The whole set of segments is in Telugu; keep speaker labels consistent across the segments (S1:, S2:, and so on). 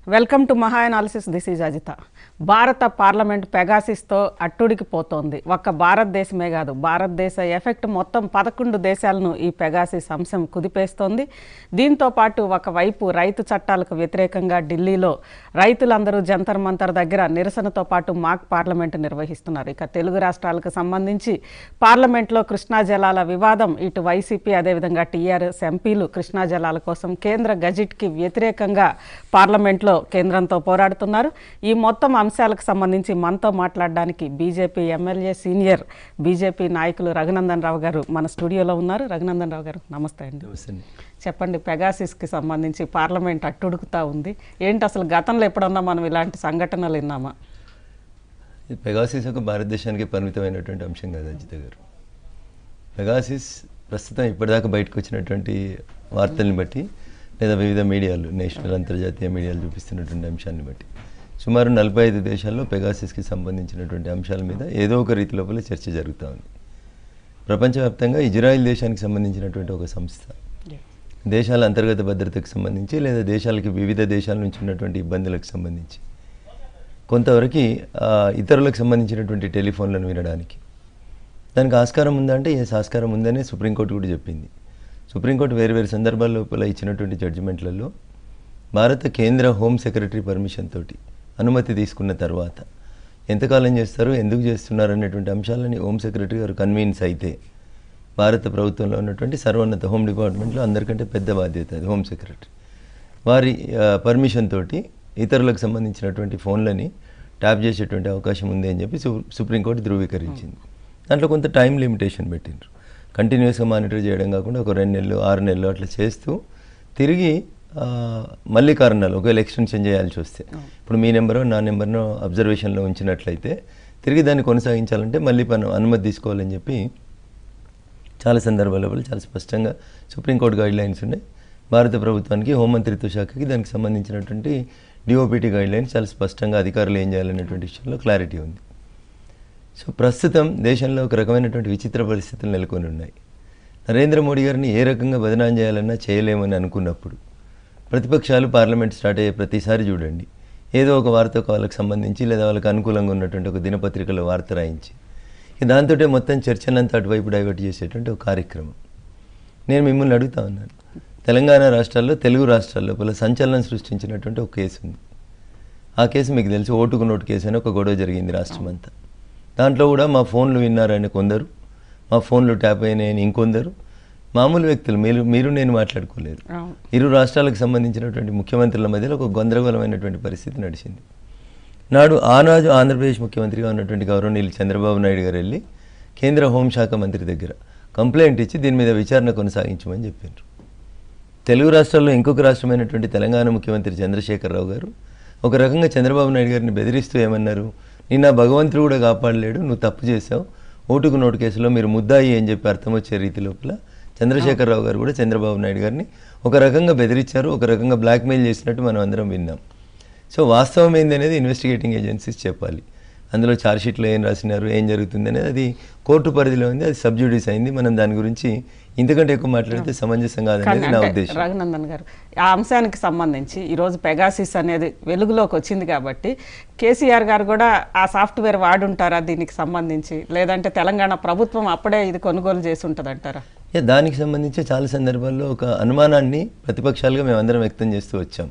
S1: Welcome to Maha analysis this is Ajitha భారత పార్లమెంట్ పెగాసిస్తో అట్టుడికి పోతోంది ఒక్క భారతదేశమే కాదు భారతదేశ ఎఫెక్ట్ మొత్తం పదకొండు దేశాలను ఈ పెగాసిస్ అంశం కుదిపేస్తోంది దీంతో పాటు ఒకవైపు రైతు చట్టాలకు వ్యతిరేకంగా ఢిల్లీలో రైతులందరూ జంతర్ మంతర్ దగ్గర నిరసనతో పాటు మాక్ పార్లమెంట్ నిర్వహిస్తున్నారు ఇక తెలుగు రాష్ట్రాలకు సంబంధించి పార్లమెంట్లో కృష్ణా జలాల వివాదం ఇటు వైసీపీ అదేవిధంగా టీఆర్ఎస్ ఎంపీలు కృష్ణా జలాల కోసం కేంద్ర గజెట్కి వ్యతిరేకంగా పార్లమెంట్లో కేంద్రంతో పోరాడుతున్నారు ఈ మొత్తం అంశాలకు సంబంధించి మనతో మాట్లాడడానికి బీజేపీ ఎమ్మెల్యే సీనియర్ బీజేపీ నాయకులు రఘునందన్ రావు గారు మన స్టూడియోలో ఉన్నారు రఘునందన్ రావు గారు నమస్తే అండి
S2: నమస్తే అండి.
S1: చెప్పండి పెగాసిస్కి సంబంధించి పార్లమెంట్ అట్టుడుకుతా ఉంది ఏంటి అసలు గతంలో ఎప్పుడన్నా మనం ఇలాంటి సంఘటనలు విన్నామా
S2: ఈ పెగాసిస్ ఒక భారతదేశానికి పరిమితమైనటువంటి అంశం కాదు అజిత గారు పెగాసిస్ ప్రస్తుతం ఇప్పటిదాకా బయటకు వచ్చినటువంటి వార్తల్ని బట్టి లేదా వివిధ మీడియాలు నేషనల్ అంతర్జాతీయ మీడియాలు చూపిస్తున్నటువంటి అంశాన్ని బట్టి సుమారు నలభై ఐదు దేశాల్లో పెగాసిస్కి సంబంధించినటువంటి అంశాల మీద ఏదో ఒక రీతి లోపల చర్చ జరుగుతూ ఉంది ప్రపంచవ్యాప్తంగా ఇజ్రాయిల్ దేశానికి సంబంధించినటువంటి ఒక సంస్థ దేశాల అంతర్గత భద్రతకు సంబంధించి లేదా దేశాలకి వివిధ దేశాల నుంచి ఉన్నటువంటి ఇబ్బందులకు సంబంధించి కొంతవరకు ఆ, ఇతరులకు సంబంధించినటువంటి టెలిఫోన్లను వినడానికి దానికి ఆస్కారం ఉందా అంటే ఎస్ ఆస్కారం ఉందనే సుప్రీంకోర్టు కూడా చెప్పింది సుప్రీంకోర్టు వేరు వేరు సందర్భాల లోపల ఇచ్చినటువంటి జడ్జిమెంట్లలో భారత కేంద్ర హోమ్ సెక్రటరీ పర్మిషన్ తోటి అనుమతి తీసుకున్న తర్వాత ఎంతకాలం చేస్తారు ఎందుకు చేస్తున్నారు అనేటువంటి అంశాలని హోమ్ సెక్రటరీ గారు కన్వీన్స్ అయితే భారత ప్రభుత్వంలో ఉన్నటువంటి సర్వోన్నత హోమ్ డిపార్ట్మెంట్లో అందరికంటే పెద్ద బాధ్యత అది హోమ్ సెక్రటరీ వారి పర్మిషన్ తోటి ఇతరులకు సంబంధించినటువంటి ఫోన్లని ట్యాప్ చేసేటువంటి అవకాశం ఉంది అని చెప్పి సు సుప్రీంకోర్టు ధృవీకరించింది దాంట్లో కొంత టైం లిమిటేషన్ పెట్టిండ్రు కంటిన్యూస్గా మానిటర్ చేయడం కాకుండా ఒక రెండు నెలలు ఆరు నెలలు అట్లా చేస్తూ తిరిగి ఆ, మళ్ళీ కారణాలు ఒకవేళ ఎక్స్టెన్షన్ చేయాల్సి వస్తే ఇప్పుడు మీ నెంబరో నా నెంబర్నో అబ్జర్వేషన్లో ఉంచినట్లయితే తిరిగి దాన్ని కొనసాగించాలంటే మళ్ళీ మనం అనుమతి తీసుకోవాలని చెప్పి చాలా సందర్భాల వల్ల చాలా స్పష్టంగా సుప్రీంకోర్టు గైడ్ లైన్స్ ఉన్నాయి భారత ప్రభుత్వానికి హోంమంత్రిత్వ శాఖకి దానికి సంబంధించినటువంటి డిఓపిటి గైడ్ లైన్స్ చాలా స్పష్టంగా అధికారులు ఏం చేయాలనేటువంటి విషయంలో క్లారిటీ ఉంది సో ప్రస్తుతం దేశంలో ఒక రకమైనటువంటి విచిత్ర పరిస్థితులు నెలకొని ఉన్నాయి నరేంద్ర మోడీ గారిని ఏ రకంగా బదనాం చేయాలన్నా చేయలేమని అనుకున్నప్పుడు ప్రతిపక్షాలు పార్లమెంట్ స్టార్ట్ అయ్యే ప్రతిసారి చూడండి ఏదో ఒక వార్త వాళ్ళకి సంబంధించి లేదా వాళ్ళకి అనుకూలంగా ఉన్నటువంటి ఒక దినపత్రికలో వార్త రాయించి ఇక దాంతో మొత్తం చర్చనంతా అటువైపు డైవర్ట్ చేసేటువంటి ఒక కార్యక్రమం నేను మిమ్మల్ని అడుగుతా ఉన్నాను తెలంగాణ రాష్ట్రాల్లో తెలుగు రాష్ట్రాల లోపల సంచలనం సృష్టించినటువంటి ఒక కేసు ఉంది ఆ కేసు మీకు తెలుసు ఓటుకు నోటు కేసు అని ఒక గొడవ జరిగింది రాష్ట్రం అంతా దాంట్లో కూడా మా ఫోన్లు విన్నారని కొందరు మా ఫోన్లు ట్యాప్ అయినాయని ఇంకొందరు మామూలు వ్యక్తులు మీరు మీరు నేను మాట్లాడుకోలేదు
S1: అవును.
S2: ఇరు రాష్ట్రాలకు సంబంధించినటువంటి ముఖ్యమంత్రుల మధ్యలో ఒక గందరగోళమైనటువంటి పరిస్థితి నడిచింది నాడు ఆనాడు ఆంధ్రప్రదేశ్ ముఖ్యమంత్రిగా ఉన్నటువంటి గౌరవనీయులు చంద్రబాబు నాయుడు గారు వెళ్ళి కేంద్ర హోంశాఖ మంత్రి దగ్గర కంప్లైంట్ ఇచ్చి దీని మీద విచారణ కొనసాగించమని చెప్పారు తెలుగు రాష్ట్రాల్లో ఇంకొక రాష్ట్రమైనటువంటి తెలంగాణ ముఖ్యమంత్రి చంద్రశేఖరరావు గారు ఒక రకంగా చంద్రబాబు నాయుడు గారిని బెదిరిస్తూ ఏమన్నారు నిన్న భగవంతుడు కూడా కాపాడలేడు నువ్వు తప్పు చేశావు ఓటుకు నోటు కేసులో మీరు ముద్దాయి అని చెప్పి అర్థం వచ్చే రీతి లోపల చంద్రశేఖరరావు గారు కూడా చంద్రబాబు నాయుడు గారిని ఒక రకంగా బెదిరించారు ఒక రకంగా బ్లాక్మెయిల్ చేసినట్టు మనం అందరం విన్నాం సో వాస్తవం ఏంది అనేది ఇన్వెస్టిగేటింగ్ ఏజెన్సీస్ చెప్పాలి అందులో ఛార్జ్షీట్లో ఏం రాసినారు ఏం జరుగుతుంది అనేది అది కోర్టు పరిధిలో ఉంది అది సబ్జ్యూడిస్ అయింది మనం దాని గురించి ఇంతకంటే ఎక్కువ మాట్లాడితే సమంజసం
S1: కానీ
S2: కాదనేది నా
S1: అంటే
S2: ఉద్దేశం
S1: రఘునందన్ గారు ఆ అంశానికి సంబంధించి ఈరోజు పెగాసిస్ అనేది వెలుగులోకి వచ్చింది కాబట్టి కేసీఆర్ గారు కూడా ఆ సాఫ్ట్వేర్ వాడుంటారా దీనికి సంబంధించి లేదంటే తెలంగాణ ప్రభుత్వం అప్పుడే ఇది కొనుగోలు చేసి ఉంటుందంటారా
S2: యా, దానికి సంబంధించి చాలా సందర్భాల్లో ఒక అనుమానాన్ని ప్రతిపక్షాలుగా మేమందరం వ్యక్తం చేస్తూ వచ్చాం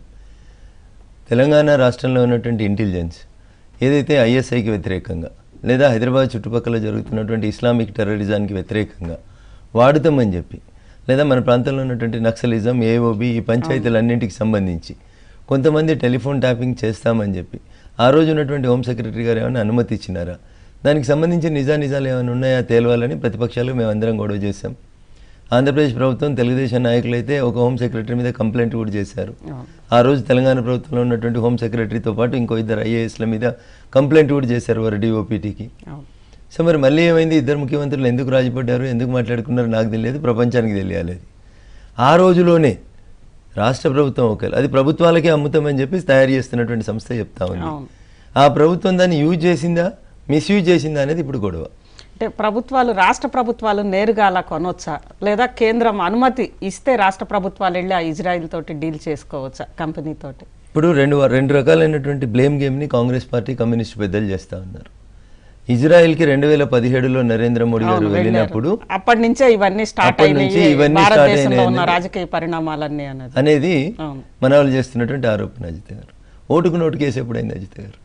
S2: తెలంగాణ రాష్ట్రంలో ఉన్నటువంటి ఇంటెలిజెన్స్ ఏదైతే ఐఎస్ఐకి వ్యతిరేకంగా లేదా హైదరాబాద్ చుట్టుపక్కల జరుగుతున్నటువంటి ఇస్లామిక్ టెర్రరిజానికి వ్యతిరేకంగా వాడుతామని చెప్పి లేదా మన ప్రాంతంలో ఉన్నటువంటి నక్సలిజం ఏఓబి ఈ పంచాయతీలన్నింటికి సంబంధించి కొంతమంది టెలిఫోన్ ట్యాపింగ్ చేస్తామని చెప్పి ఆ రోజు ఉన్నటువంటి హోమ్ సెక్రటరీ గారు ఏమైనా అనుమతి ఇచ్చినారా దానికి సంబంధించి నిజా నిజాలు ఏమైనా ఉన్నాయా తేలవాలని ప్రతిపక్షాలు మేమందరం గొడవ చేశాం ఆంధ్రప్రదేశ్ ప్రభుత్వం తెలుగుదేశం నాయకులైతే ఒక హోమ్ సెక్రటరీ మీద కంప్లైంట్ కూడా చేశారు ఆ రోజు తెలంగాణ ప్రభుత్వంలో ఉన్నటువంటి హోమ్ సెక్రటరీతో పాటు ఇంకో ఇద్దరు ఐఏఎస్ల మీద కంప్లైంట్ కూడా చేశారు వారు డిఓపిటీకి
S1: అవును
S2: సో మరి మళ్ళీ ఏమైంది ఇద్దరు ముఖ్యమంత్రులు ఎందుకు రాజీపడ్డారు ఎందుకు మాట్లాడుకున్నారో నాకు తెలియదు ప్రపంచానికి తెలియాలి అది ఆ రోజులోనే రాష్ట్ర ప్రభుత్వం ఒకవేళ అది ప్రభుత్వాలకే అమ్ముతామని చెప్పి తయారు చేస్తున్నటువంటి సంస్థ చెప్తా ఉంది
S1: అవును.
S2: ఆ ప్రభుత్వం దాన్ని యూజ్ చేసిందా మిస్యూజ్ చేసిందా అనేది ఇప్పుడు గొడవ
S1: అంటే ప్రభుత్వాలు రాష్ట్ర ప్రభుత్వాలు నేరుగా అలా కొనవచ్చా లేదా కేంద్రం అనుమతి ఇస్తే రాష్ట్ర ప్రభుత్వాలు వెళ్ళి ఆ ఇజ్రాయిల్ తోటి డీల్ చేసుకోవచ్చా కంపెనీ తోటి
S2: ఇప్పుడు రెండు రెండు రకాలైనటువంటి బ్లేమ్ గేమ్ని కాంగ్రెస్ పార్టీ కమ్యూనిస్ట్ పెద్దలు చేస్తూ ఉన్నారు ఇజ్రాయెల్కి రెండు వేల పదిహేడులో నరేంద్ర మోడీ గారు
S1: అవును,
S2: వెళ్ళినప్పుడు
S1: అప్పటి నుంచే ఇవన్నీ స్టార్ట్
S2: అప్పటి నుంచి
S1: అయినాయి
S2: ఇవన్నీ start
S1: భారతదేశంలో
S2: అయినాయి
S1: ఉన్న
S2: అనేది.
S1: రాజకీయ పరిణామాలన్నీ అన్నది
S2: అనేది
S1: అవును.
S2: మన వాళ్ళు చేస్తున్నటువంటి ఆరోపణ అజిత్ గారు ఓటుకు నోటు కేసు ఎప్పుడైంది అజిత్ గారు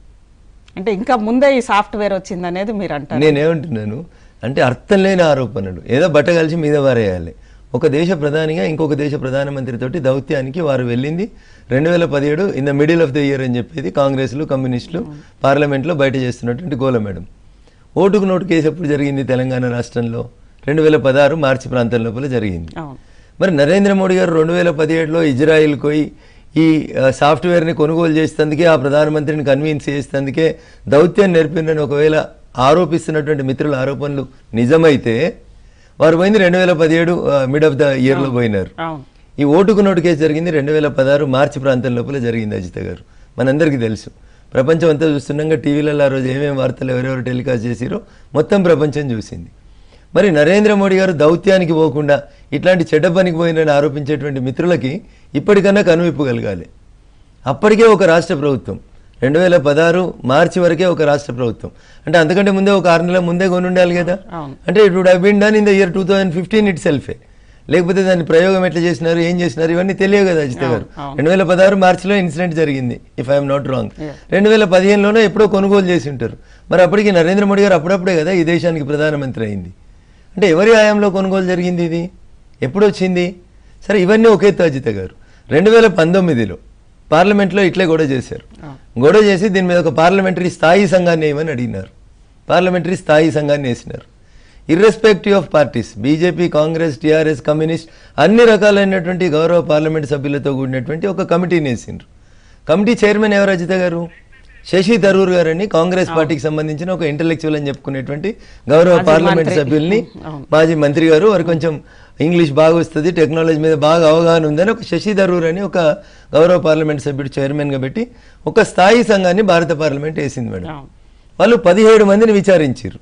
S1: అంటే ఇంకా ముందే ఈ సాఫ్ట్వేర్ వచ్చింది అనేది మీరు అంటారు
S2: నేనేమంటున్నాను అంటే అర్థం లేని ఆరోపణలు ఏదో బట్ట కలిసి మీద వారేయాలి ఒక దేశ ప్రధానిగా ఇంకొక దేశ ప్రధానమంత్రితోటి దౌత్యానికి వారు వెళ్ళింది రెండు వేల పదిహేడు in the middle of the year అని చెప్పేది కాంగ్రెస్లు కమ్యూనిస్టులు పార్లమెంట్లో బయట చేస్తున్నటువంటి గోల మేడం ఓటుకు నోటు కేసు ఎప్పుడు జరిగింది తెలంగాణ రాష్ట్రంలో రెండు వేల పదహారు మార్చి ప్రాంతం లోపల జరిగింది
S1: అవును
S2: మరి నరేంద్ర మోడీ గారు రెండు వేల పదిహేడులో ఇజ్రాయిల్ పోయి ఈ ఆ, సాఫ్ట్వేర్ని కొనుగోలు చేసేందుకే ఆ ప్రధానమంత్రిని కన్విన్స్ చేసేందుకే దౌత్యం నేర్పిందని ఒకవేళ ఆరోపిస్తున్నటువంటి మిత్రుల ఆరోపణలు నిజమైతే వారు పోయింది రెండు వేల పదిహేడు మిడ్ ఆఫ్ ద ఇయర్లో పోయినారు
S1: అవును
S2: ఈ ఓటుకు నోటు కేసు జరిగింది రెండు వేల పదహారు మార్చి ప్రాంతం లోపల జరిగింది అజిత గారు మనందరికీ తెలుసు ప్రపంచం అంతా చూస్తున్నాగా టీవీలలో ఆ రోజు ఏమేమి వార్తలు ఎవరెవరు టెలికాస్ట్ చేసిరో మొత్తం ప్రపంచం చూసింది మరి నరేంద్ర మోడీ గారు దౌత్యానికి పోకుండా ఇట్లాంటి చెడ్డ పనికి పోయినని ఆరోపించేటువంటి మిత్రులకి ఇప్పటికన్నా కనువిప్పు కలగాలి అప్పటికే ఒక రాష్ట్ర ప్రభుత్వం రెండు వేల పదహారు మార్చి వరకే ఒక రాష్ట్ర ప్రభుత్వం అంటే అంతకంటే ముందే ఒక ఆరు నెలల ముందే కొని ఉండాలి కదా
S1: అవును.
S2: అంటే it would been done in the year two thousand fifteen it సెల్ఫే లేకపోతే దాని ప్రయోగం ఎట్లా చేసినారు ఏం చేసినారు ఇవన్నీ తెలియవు కదా అజిత గారు
S1: అవును.
S2: రెండు వేల పదహారు మార్చిలో ఇన్సిడెంట్ జరిగింది if I'm not wrong
S1: Yeah.
S2: రెండు వేల పదిహేనులోనే ఎప్పుడో కొనుగోలు చేసి ఉంటారు మరి అప్పటికి నరేంద్ర మోడీ గారు అప్పుడప్పుడే కదా ఈ దేశానికి ప్రధానమంత్రి అయింది అంటే ఎవరి హయాంలో కొనుగోలు జరిగింది ఇది ఎప్పుడు వచ్చింది సరే ఇవన్నీ ఒకే అజిత గారు రెండు వేల పంతొమ్మిదిలో పార్లమెంట్లో ఇట్లే గొడవ చేశారు గొడవ చేసి దీని మీద ఒక పార్లమెంటరీ స్థాయి సంఘాన్ని వేయమని అడిగినారు పార్లమెంటరీ స్థాయి సంఘాన్ని వేసినారు irrespective of parties BJP Congress TRS communist అన్ని రకాలైనటువంటి గౌరవ పార్లమెంట్ సభ్యులతో కూడినటువంటి ఒక కమిటీని వేసిండ్రు కమిటీ చైర్మన్ ఎవరు అజిత గారు శశి థరూర్ గారని కాంగ్రెస్ పార్టీకి సంబంధించిన ఒక ఇంటలెక్చువల్ అని చెప్పుకునేటువంటి గౌరవ
S1: మాజీ
S2: పార్లమెంట్
S1: మంత్రి.
S2: సభ్యుల్ని
S1: అవును.
S2: మాజీ మంత్రి గారు వారు కొంచెం ఇంగ్లీష్ బాగా వస్తుంది టెక్నాలజీ మీద బాగా అవగాహన ఉందని ఒక శశి థరూర్ అని ఒక గౌరవ పార్లమెంట్ సభ్యుడు చైర్మన్గా పెట్టి ఒక స్థాయి సంఘాన్ని భారత పార్లమెంట్ వేసింది మేడం
S1: అవును.
S2: వాళ్ళు పదిహేడు మందిని విచారించారు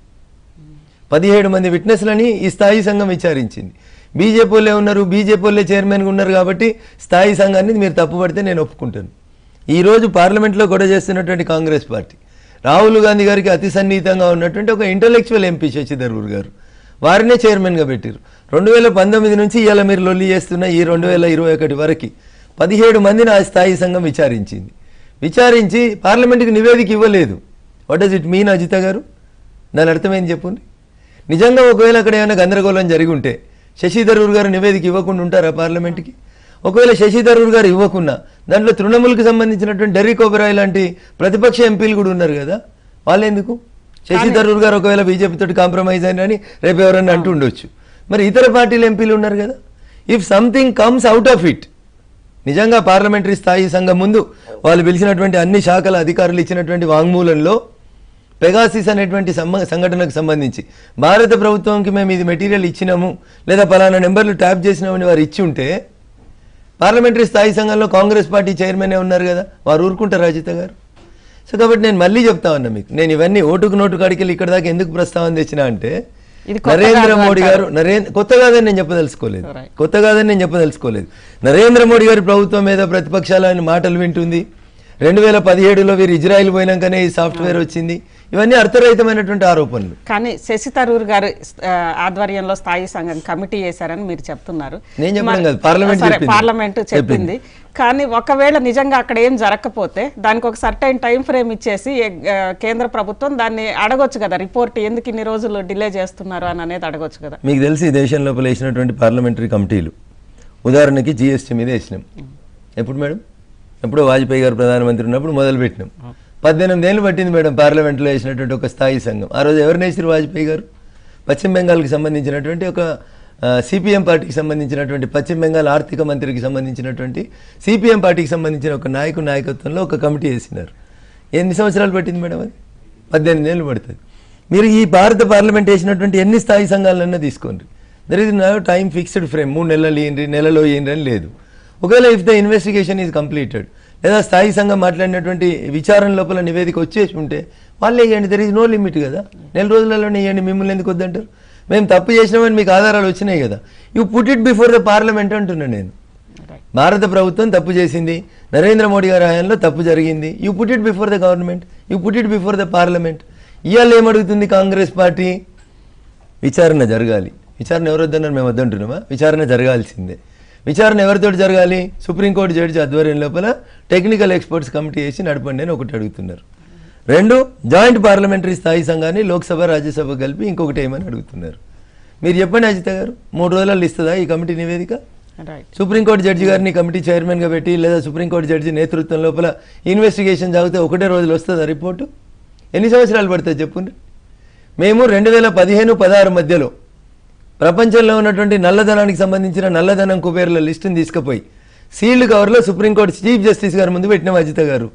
S2: పదిహేడు మంది విట్నెస్లని ఈ స్థాయి సంఘం విచారించింది బీజేపీ వాళ్ళే ఉన్నారు బీజేపీ వాళ్ళే చైర్మన్గా ఉన్నారు కాబట్టి స్థాయి సంఘాన్ని మీరు తప్పుపడితే నేను ఒప్పుకుంటాను ఈ రోజు పార్లమెంట్లో గొడవ చేస్తున్నటువంటి కాంగ్రెస్ పార్టీ రాహుల్ గాంధీ గారికి అతి సన్నిహితంగా ఉన్నటువంటి ఒక ఇంటలెక్చువల్ ఎంపీ శశి థరూర్ గారు వారినే చైర్మన్గా పెట్టారు రెండు వేల పంతొమ్మిది నుంచి ఇవాళ మీరు లొల్లి చేస్తున్న ఈ రెండు వేల ఇరవై ఒకటి వరకు పదిహేడు మందిని ఆ స్థాయి సంఘం విచారించింది విచారించి పార్లమెంట్కి నివేదిక ఇవ్వలేదు what does it mean Ajitha గారు దాని అర్థమైంది చెప్పండి నిజంగా ఒకవేళ అక్కడ ఏమైనా గందరగోళం జరిగి ఉంటే శశి థరూర్ గారు నివేదిక ఇవ్వకుండా ఉంటారా పార్లమెంట్కి ఒకవేళ శశి థరూర్ గారు ఇవ్వకున్నా దాంట్లో తృణమూల్కి సంబంధించినటువంటి డెర్రీ కోబరాయ్ లాంటి ప్రతిపక్ష ఎంపీలు కూడా ఉన్నారు కదా వాళ్ళు ఎందుకు శశి థరూర్ గారు ఒకవేళ బీజేపీ తోటి కాంప్రమైజ్ అయినని రేపు ఎవరన్నా అంటూ ఉండొచ్చు మరి ఇతర పార్టీల ఎంపీలు ఉన్నారు కదా if something comes out of it నిజంగా పార్లమెంటరీ స్థాయి సంఘం ముందు వాళ్ళు పిలిచినటువంటి అన్ని శాఖల అధికారులు ఇచ్చినటువంటి వాంగ్మూలంలో పెగాసిస్ అనేటువంటి సంబ- సంఘటనకు సంబంధించి భారత ప్రభుత్వంకి మేము ఇది మెటీరియల్ ఇచ్చినాము లేదా పలానా నెంబర్లు ట్యాప్ చేసినామని వారు ఇచ్చి ఉంటే పార్లమెంటరీ స్థాయి సంఘంలో కాంగ్రెస్ పార్టీ చైర్మనే ఉన్నారు కదా వారు ఊరుకుంటారు అజిత గారు సో కాబట్టి నేను మళ్ళీ చెప్తా ఉన్నా మీకు నేను ఇవన్నీ ఓటుకు నోటు కాడికి ఇక్కడ దాకా ఎందుకు ప్రస్తావన తెచ్చినా అంటే
S1: ఇది కొత్త
S2: నరేంద్ర
S1: కాదు
S2: మోడీ
S1: అంటారు.
S2: గారు నరేంద్ర కొత్త కాదని నేను చెప్పదలుచుకోలేదు
S1: Right.
S2: కొత్త కాదని నేను చెప్పదలుచుకోలేదు నరేంద్ర మోడీ గారి ప్రభుత్వం మీద ప్రతిపక్షాలు ఆయన మాటలు వింటుంది రెండు వేల పదిహేడులో వీరు ఇజ్రాయిల్ పోయినాకనే ఈ సాఫ్ట్వేర్ వచ్చింది ఇవన్నీ అర్థరహితమైనటువంటి ఆరోపణలు
S1: కానీ శశి తరూర్ గారు ఆ, ఆధ్వర్యంలో స్థాయి సంఘం కమిటీ చేశారని మీరు చెప్తున్నారు
S2: నేను చెప్పడం
S1: మరి-
S2: కాదు, పార్లమెంట్
S1: సరే,
S2: చెప్పింది.
S1: పార్లమెంట్ చెప్పింది కానీ ఒకవేళ నిజంగా అక్కడ ఏం జరగకపోతే దానికి ఒక సర్టైన్ టైం ఫ్రేమ్ ఇచ్చేసి ఏ- ఆ, కేంద్ర ప్రభుత్వం దాన్ని అడగొచ్చు కదా రిపోర్ట్ ఎందుకు ఇన్ని రోజులు డిలే చేస్తున్నారు అని అనేది అడగొచ్చు కదా
S2: మీకు తెలిసి ఈ దేశం లోపల వేసినటువంటి పార్లమెంటరీ కమిటీలు ఉదాహరణకి జిఎస్టీ మీద వేసినాం ఎప్పుడు మేడం ఎప్పుడో వాజ్పేయి గారు ప్రధానమంత్రి ఉన్నప్పుడు మొదలుపెట్టినాం పద్దెనిమిది ఏళ్ళు పట్టింది మేడం పార్లమెంట్లో వేసినటువంటి ఒక స్థాయి సంఘం ఆ రోజు ఎవరిని వేసారు వాజ్పేయి గారు పశ్చిమ బెంగాల్కి సంబంధించినటువంటి ఒక సిపిఎం పార్టీకి సంబంధించినటువంటి పశ్చిమ బెంగాల్ ఆర్థిక మంత్రికి సంబంధించినటువంటి సిపిఎం పార్టీకి సంబంధించిన ఒక నాయకుడు నాయకత్వంలో ఒక కమిటీ వేసినారు ఎన్ని సంవత్సరాలు పట్టింది మేడం అది పద్దెనిమిది ఏళ్ళు పడుతుంది మీరు ఈ భారత పార్లమెంట్ వేసినటువంటి ఎన్ని స్థాయి సంఘాలన్నా తీసుకోండి there is no time fixed frame మూడు నెలలు ఏంటి నెలలో ఏంటి అని లేదు ఒకవేళ if the investigation is completed లేదా స్థాయి సంఘం మాట్లాడినటువంటి విచారణ లోపల నివేదిక వచ్చేసి ఉంటే వాళ్ళే ఇవ్వండి దర్ ఇస్ నో లిమిట్ కదా నెల రోజులలోనే ఇవ్వండి మిమ్మల్ని ఎందుకు వద్దంటారు మేము తప్పు చేసినామని మీకు ఆధారాలు వచ్చినాయి కదా you put it before the parliament అంటున్నా నేను భారత ప్రభుత్వం తప్పు చేసింది నరేంద్ర మోడీ గారి హయాంలో తప్పు జరిగింది you put it before the government you put it before the parliament ఇవాళ ఏమడుగుతుంది కాంగ్రెస్ పార్టీ విచారణ జరగాలి విచారణ ఎవరు వద్దన్నారు మేము వద్దంటున్నామా విచారణ జరగాల్సిందే విచారణ ఎవరితో జరగాలి సుప్రీంకోర్టు జడ్జి ఆధ్వర్యం లోపల టెక్నికల్ ఎక్స్పర్ట్స్ కమిటీ వేసి నడపండి అని ఒకటి అడుగుతున్నారు రెండు జాయింట్ పార్లమెంటరీ స్థాయి సంఘాన్ని లోక్సభ రాజ్యసభ కలిపి ఇంకొకటి ఏమని అడుగుతున్నారు మీరు చెప్పండి అజిత గారు మూడు రోజులలో ఇస్తుందా ఈ కమిటీ నివేదిక
S1: రైట్
S2: సుప్రీంకోర్టు జడ్జి గారిని కమిటీ చైర్మన్గా పెట్టి లేదా సుప్రీంకోర్టు జడ్జి నేతృత్వం లోపల ఇన్వెస్టిగేషన్ సాగితే ఒకటే రోజులు వస్తుందా రిపోర్టు ఎన్ని సంవత్సరాలు పడుతుంది చెప్పుండి మేము రెండు వేల పదిహేను పదహారు మధ్యలో ప్రపంచంలో ఉన్నటువంటి నల్లధనానికి సంబంధించిన నల్లధనం కుబేర్ల లిస్టుని తీసుకుపోయి సీల్డ్ కవర్లో సుప్రీంకోర్టు చీఫ్ జస్టిస్ గారి ముందు పెట్టిన అజిత గారు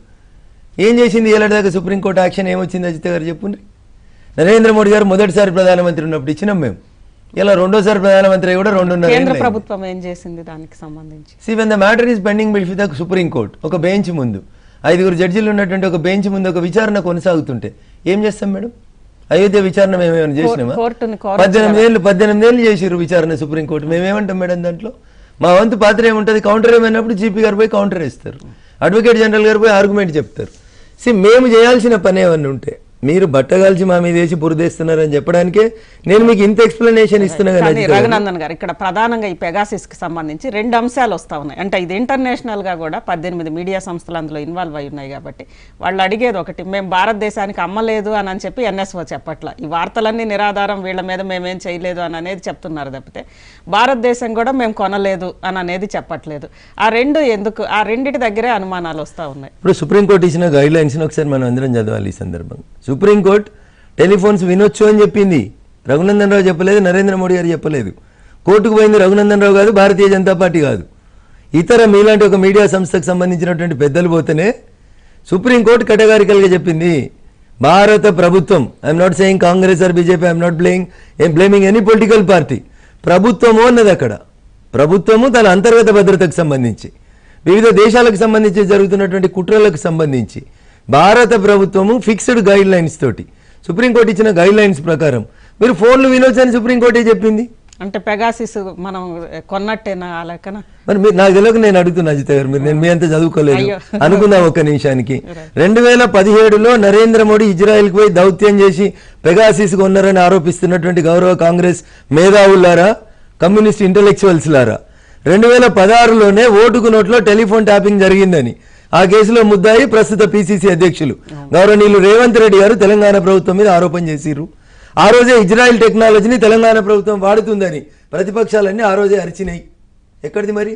S2: ఏం చేసింది ఏలాంటి సుప్రీంకోర్టు యాక్షన్ ఏమొచ్చింది అజిత గారు చెప్పుండ్రి నరేంద్ర మోడీ గారు మొదటిసారి ప్రధానమంత్రి ఉన్నప్పుడు ఇచ్చినాం మేము ఇలా రెండోసారి ప్రధానమంత్రి అయి కూడా రెండున్నర
S1: కేంద్ర
S2: ఏళ్ళు అయింది.
S1: ప్రభుత్వం ఏం చేసింది దానికి సంబంధించి
S2: see when the matter is pending bill the supreme court ఒక బెంచ్ ముందు ఐదుగురు జడ్జిలు ఉన్నటువంటి ఒక బెంచ్ ముందు ఒక విచారణ కొనసాగుతుంటే ఏం చేస్తాం మేడం అయోధ్య విచారణ మేమేమైనా చేసినామా
S1: కోర్టుని కోరొచ్చు
S2: పద్దెనిమిది ఏళ్ళు పద్దెనిమిది ఏళ్ళు చేసిర్రు విచారణ సుప్రీం కోర్టు మేమేమంటాం మేడం దాంట్లో మా వంతు పాత్ర ఏముంటుంది కౌంటర్ ఏమైనప్పుడు జీపీ గారు పోయి కౌంటర్ వేస్తారు అడ్వకేట్ జనరల్ గారు పోయి ఆర్గ్యుమెంట్ చెప్తారు సి మేము చేయాల్సిన పని ఏమన్నా ఉంటే మీరు బట్టగాల్చి మా మీద వేసి బురదేస్తున్నారని చెప్పడానికే నేను మీకు ఇంత ఎక్స్ప్లెనేషన్ ఇస్తున్నా కానీ
S1: కానీ
S2: అజిత గారు.
S1: రఘునందన్ గారు ఇక్కడ ప్రధానంగా ఈ పెగాసిస్ కి సంబంధించి రెండు అంశాలు వస్తా ఉన్నాయి అంటే ఇది ఇంటర్నేషనల్ గా కూడా పద్దెనిమిది మీడియా సంస్థలు అందులో ఇన్వాల్వ్ అయి ఉన్నాయి కాబట్టి వాళ్ళు అడిగేది ఒకటి మేము భారతదేశానికి అమ్మలేదు అని అని చెప్పి ఎన్ఎస్ఓ చెప్పట్ల ఈ వార్తలన్నీ నిరాధారం వీళ్ళ మీద మేమేం చేయలేదు అని అనేది చెప్తున్నారు తప్పితే భారతదేశం కూడా మేము కొనలేదు అని అనేది చెప్పట్లేదు ఆ రెండు ఎందుకు ఆ రెండిటి దగ్గరే అనుమానాలు వస్తా ఉన్నాయి
S2: ఇప్పుడు సుప్రీంకోర్టు ఇచ్చిన గైడ్ లైన్స్ ఒకసారి మనం అందరం చదవాలి ఈ సందర్భంగా సుప్రీంకోర్టు టెలిఫోన్స్ వినొచ్చు అని చెప్పింది రఘునందన్ రావు చెప్పలేదు నరేంద్ర మోడీ గారు చెప్పలేదు కోర్టుకు పోయింది రఘునందన్ రావు కాదు భారతీయ జనతా పార్టీ కాదు ఇతర మీలాంటి ఒక మీడియా సంస్థకు సంబంధించినటువంటి పెద్దలు పోతేనే సుప్రీంకోర్టు కేటగారికల్గా చెప్పింది భారత ప్రభుత్వం I'm not saying Congress or BJP I'm not blaming ఏం బ్లేమింగ్ ఎనీ పొలిటికల్ పార్టీ ప్రభుత్వము అన్నది అక్కడ ప్రభుత్వము తన అంతర్గత భద్రతకు సంబంధించి వివిధ దేశాలకు సంబంధించి జరుగుతున్నటువంటి కుట్రలకు సంబంధించి భారత ప్రభుత్వము ఫిక్స్డ్ గైడ్ లైన్స్ తోటి సుప్రీంకోర్టు ఇచ్చిన గైడ్ లైన్స్ ప్రకారం మీరు ఫోన్లు వినొచ్చని సుప్రీంకోర్టే చెప్పింది
S1: అంటే పెగాసిస్ మనం కొన్నట్టేనా ఆ లెక్కన
S2: మరి మీరు నాకు తెలియక నేను అడుగుతున్నా అజిత గారు మీరు నేను మీ అంత చదువుకోలేదు
S1: అయ్యో.
S2: అనుకుందాం ఒక్క నిమిషానికి రెండు వేల పదిహేడులో నరేంద్ర మోడీ ఇజ్రాయెల్కి పోయి దౌత్యం చేసి పెగాసిస్ కొన్నారని ఆరోపిస్తున్నటువంటి గౌరవ కాంగ్రెస్ మేధావులారా కమ్యూనిస్ట్ ఇంటలెక్చువల్స్ లారా రెండు వేల పదహారులోనే ఓటుకు నోట్లో టెలిఫోన్ ట్యాపింగ్ జరిగిందని ఆ కేసులో ముద్దాయి ప్రస్తుత పిసిసి అధ్యక్షులు గౌరవనీయులు రేవంత్ రెడ్డి గారు తెలంగాణ ప్రభుత్వం మీద ఆరోపణ చేసిర్రు ఆ రోజే ఇజ్రాయెల్ టెక్నాలజీని తెలంగాణ ప్రభుత్వం వాడుతుందని ప్రతిపక్షాలన్నీ ఆ రోజే అరిచినాయి ఎక్కడిది మరి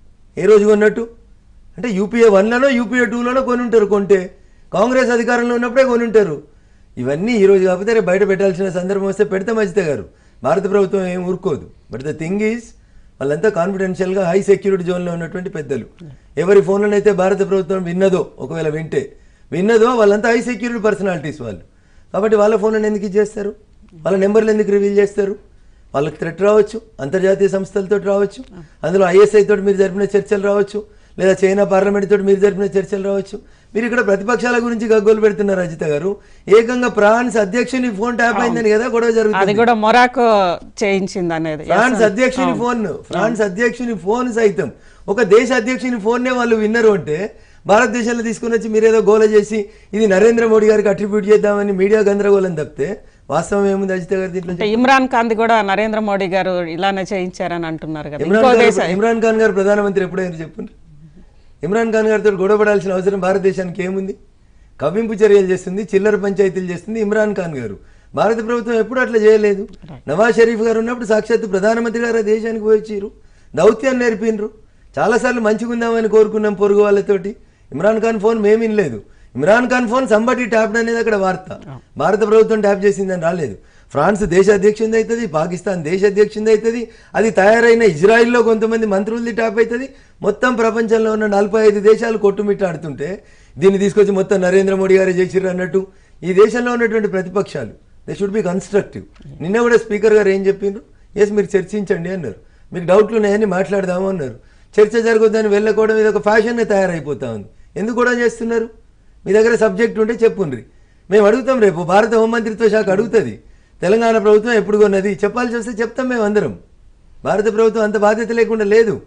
S2: ఏ రోజు కొన్నట్టు అంటే యూపీఏ వన్లోనో యూపీఏ టూలోనో కొని ఉంటారు కొంటే కాంగ్రెస్ అధికారంలో ఉన్నప్పుడే కొని ఉంటారు ఇవన్నీ ఈ రోజు కాకపోతే రేపు బయట పెట్టాల్సిన సందర్భం వస్తే పెడితే మంచిదే గారు భారత ప్రభుత్వం ఏం ఊరుకోదు బట్ ద థింగ్ ఈజ్ వాళ్ళంతా కాన్ఫిడెన్షియల్గా హై సెక్యూరిటీ జోన్లో ఉన్నటువంటి పెద్దలు ఎవరి ఫోన్లనైతే భారత ప్రభుత్వం విన్నదో ఒకవేళ వింటే విన్నదో వాళ్ళంతా హై సెక్యూరిటీ పర్సనాలిటీస్ వాళ్ళు కాబట్టి వాళ్ళ ఫోన్లను ఎందుకు ఇచ్చేస్తారు వాళ్ళ నెంబర్లు ఎందుకు రివీల్ చేస్తారు వాళ్ళకి థ్రెట్ రావచ్చు అంతర్జాతీయ సంస్థలతో రావచ్చు అందులో ఐఎస్ఐ తోటి మీరు జరిపిన చర్చలు రావచ్చు లేదా చైనా పార్లమెంట్ తోటి మీరు జరిపిన చర్చలు రావచ్చు మీరు ఇక్కడ ప్రతిపక్షాల గురించి గగ్గోలు పెడుతున్నారు అజిత గారు ఏకంగా ఫ్రాన్స్ అధ్యక్షుని ఫోన్ ట్యాప్ అయిందని కదా గొడవ
S1: అది
S2: జరుగుతుంది
S1: కూడా మొరాకో చేయించింది అనేది
S2: ఫ్రాన్స్ అధ్యక్షుని ఫోన్ ఫ్రాన్స్ అధ్యక్షుని ఫోన్ సైతం ఒక దేశ అధ్యక్షుని ఫోన్నే వాళ్ళు విన్నరు అంటే భారతదేశంలో తీసుకుని వచ్చి మీరేదో గోల చేసి ఇది నరేంద్ర మోడీ గారికి అట్రిబ్యూట్ చేద్దామని మీడియా గందరగోళం తప్పితే వాస్తవం ఏముంది అజిత గారు దీంట్లో
S1: అంటే ఇమ్రాన్ ఖాన్ కూడా నరేంద్ర మోడీ గారు ఇలానే చేయించారని అంటున్నారు కదా ఇంకో
S2: ఇమ్రాన్
S1: దేశ
S2: ఖాన్ ఇమ్రాన్ ఖాన్ గారు ప్రధానమంత్రి ఎప్పుడైనా చెప్పండి ఇమ్రాన్ ఖాన్ గారితో గొడవపడాల్సిన అవసరం భారతదేశానికి ఏముంది కవ్వింపు చర్యలు చేస్తుంది చిల్లర పంచాయతీలు చేస్తుంది ఇమ్రాన్ ఖాన్ గారు భారత ప్రభుత్వం ఎప్పుడు అట్లా చేయలేదు నవాజ్ షరీఫ్ గారు ఉన్నప్పుడు సాక్షాత్తు ప్రధానమంత్రి గారు ఆ దేశానికి పోయి వచ్చిర్రు దౌత్యాన్ని నేర్పిండ్రు చాలాసార్లు మంచిగుందామని కోరుకున్నాం పొరుగు వాళ్ళతోటి ఇమ్రాన్ ఖాన్ ఫోన్ మేము వినలేదు ఇమ్రాన్ ఖాన్ ఫోన్ సంబటి ట్యాప్డ్ అనేది అక్కడ వార్త భారత ప్రభుత్వం ట్యాప్ చేసిందని రాలేదు ఫ్రాన్స్ దేశ అధ్యక్షుంది అవుతుంది పాకిస్తాన్ దేశ అధ్యక్షుంది అవుతుంది అది తయారైన ఇజ్రాయిల్లో కొంతమంది మంత్రులది ట్యాప్ అవుతుంది మొత్తం ప్రపంచంలో ఉన్న నలభై ఐదు దేశాలు కొట్టుమిట్టాడుతుంటే దీన్ని తీసుకొచ్చి మొత్తం నరేంద్ర మోడీ గారే చేసిర్రు అన్నట్టు ఈ దేశంలో ఉన్నటువంటి ప్రతిపక్షాలు దే షుడ్ బి కన్స్ట్రక్టివ్ నిన్న కూడా స్పీకర్ గారు ఏం చెప్పిండ్రు ఎస్ మీరు చర్చించండి అన్నారు మీకు డౌట్లు ఉన్నాయని మాట్లాడదాము అన్నారు చర్చ జరగొద్దని వెళ్ళకపోవడం ఇది ఒక ఫ్యాషన్గా తయారైపోతా ఉంది ఎందుకు కూడా చేస్తున్నారు మీ దగ్గర సబ్జెక్ట్ ఉంటే చెప్పుండ్రి మేము అడుగుతాం రేపు భారత హోంమంత్రిత్వ శాఖ అడుగుతుంది తెలంగాణ ప్రభుత్వం ఎప్పుడు కొన్నది చెప్పాల్సి వస్తే చెప్తాం మేము అందరం భారత ప్రభుత్వం అంత బాధ్యత లేకుండా లేదు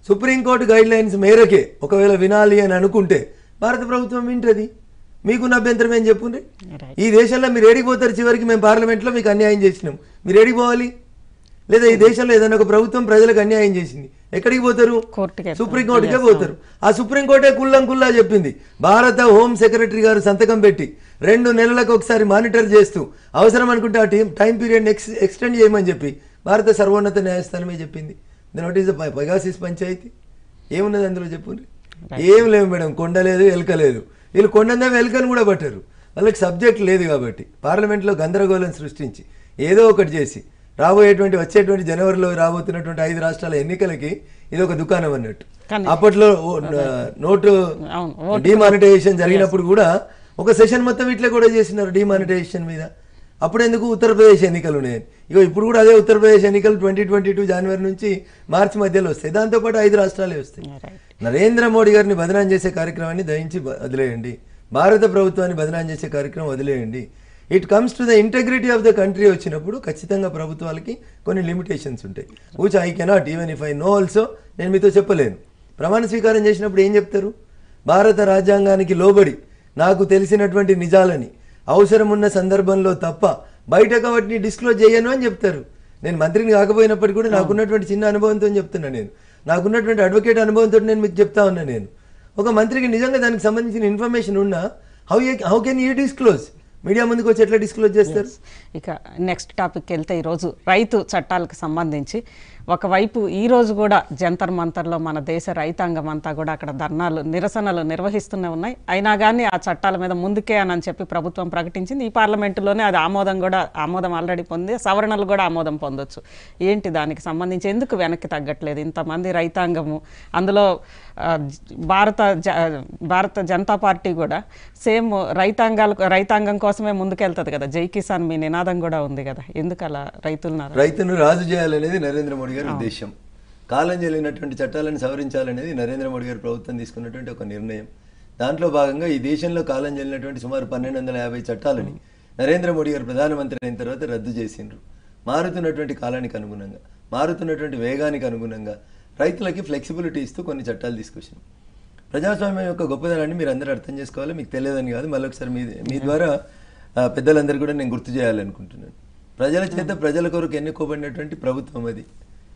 S3: సుప్రీంకోర్టు గైడ్ లైన్స్ మేరకే ఒకవేళ వినాలి అని అనుకుంటే భారత ప్రభుత్వం వింటది మీకున్న అభ్యంతరం ఏం చెప్పుండ్రి
S1: Right.
S3: ఈ దేశంలో మీరు ఏడికి పోతారు చివరికి మేము పార్లమెంట్లో మీకు అన్యాయం చేసినాం మీరు ఏడికి పోవాలి లేదా ఈ దేశంలో ఏదైనా ఒక ప్రభుత్వం ప్రజలకు అన్యాయం చేసింది ఎక్కడికి పోతారు
S1: కోర్టుకే
S3: సుప్రీం కోర్టుకే పోతారు ఆ సుప్రీం కోర్టే కుల్లం కుల్లా చెప్పింది భారత హోమ్ సెక్రటరీ గారు సంతకం పెట్టి రెండు నెలలకు ఒకసారి మానిటర్ చేస్తూ అవసరం అనుకుంటే ఆ team time period ex extend చేయమని చెప్పి భారత సర్వోన్నత న్యాయస్థానమే చెప్పింది then what is the Pegasus panchayat ఏమున్నది అందులో చెప్పుండ్రి ఏం లేవు మేడం కొండ లేదు ఎలుక లేదు వీళ్ళు కొండందా ఎలుకను కూడా పట్టారు వాళ్ళకి సబ్జెక్ట్ లేదు కాబట్టి పార్లమెంట్లో గందరగోళం సృష్టించి ఏదో ఒకటి చేసి రాబోయేటువంటి వచ్చేటువంటి జనవరిలో రాబోతున్నటువంటి ఐదు రాష్ట్రాల ఎన్నికలకి ఇది ఒక దుకాణం అన్నట్టు
S1: కానీ-
S3: అప్పట్లో ఓ- నోటు
S1: అవును, ఓటు-
S3: డిమానిటైజేషన్ జరిగినప్పుడు కూడా ఒక సెషన్ మొత్తం ఇట్లా కూడా చేసినారు డిమానిటైజేషన్ మీద అప్పుడు ఎందుకు ఉత్తరప్రదేశ్ ఎన్నికలు ఉన్నాయని ఇగో ఇప్పుడు కూడా అదే ఉత్తరప్రదేశ్ ఎన్నికలు ట్వంటీ ట్వంటీ టూ జనవరి నుంచి మార్చి మధ్యలో వస్తాయి దాంతోపాటు ఐదు రాష్ట్రాలే వస్తాయి
S1: రైట్
S3: నరేంద్ర మోడీ గారిని బదనాం చేసే కార్యక్రమాన్ని దయించి బ- వదిలేయండి భారత ప్రభుత్వాన్ని బదనాం చేసే కార్యక్రమం వదిలేయండి it comes to the integrity of the country వచ్చినప్పుడు ఖచ్చితంగా ప్రభుత్వాలకి కొన్ని లిమిటేషన్స్ ఉంటాయి which I cannot even if I know also నేను మీతో చెప్పలేను ప్రమాణ స్వీకారం చేసినప్పుడు ఏం చెప్తారు భారత రాజ్యాంగానికి లోబడి నాకు తెలిసినటువంటి నిజాలని అవసరం ఉన్న సందర్భంలో తప్ప బయట వాటిని డిస్క్లోజ్ చేయను అని చెప్తారు నేను మంత్రిని కాకపోయినప్పటికీ కూడా నాకున్నటువంటి చిన్న అనుభవంతో చెప్తున్నా నేను నాకున్నటువంటి అడ్వకేట్ అనుభవంతో నేను మీకు చెప్తా ఉన్నా నేను ఒక మంత్రికి నిజంగా దానికి సంబంధించిన ఇన్ఫర్మేషన్ ఉన్నా how how can you disclose media ముందుకు వచ్చి ఎట్లా డిస్క్లోజ్ చేస్తారు
S1: ఇక నెక్స్ట్ టాపిక్కి వెళ్తే ఈరోజు రైతు చట్టాలకు సంబంధించి ఒకవైపు ఈ రోజు కూడా జంతర్ మంతర్లో మన దేశ రైతాంగం అంతా కూడా అక్కడ ధర్నాలు నిరసనలు నిర్వహిస్తూనే ఉన్నాయి అయినా కానీ ఆ చట్టాల మీద ముందుకే అని చెప్పి ప్రభుత్వం ప్రకటించింది ఈ పార్లమెంటులోనే అది ఆమోదం కూడా ఆమోదం ఆల్రెడీ పొంది సవరణలు కూడా ఆమోదం పొందొచ్చు ఏంటి దానికి సంబంధించి ఎందుకు వెనక్కి తగ్గట్లేదు ఇంతమంది రైతాంగము అందులో ఆ, జ- భారత జ- భారత జనతా పార్టీ కూడా సేమ్ రైతాంగాలు రైతాంగం కోసమే ముందుకెళ్తుంది కదా జై కిసాన్ మీ నినాదం కూడా ఉంది కదా ఎందుకు అలా రైతులు
S2: రైతును రాజు చేయాలనేది నరేంద్ర మోడీ గారి ఉద్దేశం కాలం చెల్లినటువంటి చట్టాలను సవరించాలనేది నరేంద్ర మోడీ గారి ప్రభుత్వం తీసుకున్నటువంటి ఒక నిర్ణయం దాంట్లో భాగంగా ఈ దేశంలో కాలం చెల్లినటువంటి సుమారు పన్నెండు వందల యాభై చట్టాలని నరేంద్ర మోడీ గారు ప్రధానమంత్రి అయిన తర్వాత రద్దు చేసిండ్రు మారుతున్నటువంటి కాలానికి అనుగుణంగా మారుతున్నటువంటి వేగానికి అనుగుణంగా రైతులకి ఫ్లెక్సిబిలిటీ ఇస్తూ కొన్ని చట్టాలు తీసుకొచ్చినాం ప్రజాస్వామ్యం యొక్క గొప్పదనాన్ని మీరు అందరూ అర్థం చేసుకోవాలి మీకు తెలియదని కాదు మళ్ళీ ఒకసారి మీ మీ ద్వారా ఆ, పెద్దలందరూ కూడా నేను గుర్తు చేయాలనుకుంటున్నాను ప్రజల చేత ప్రజల కొరకు ఎన్నుకోబడినటువంటి ప్రభుత్వం అది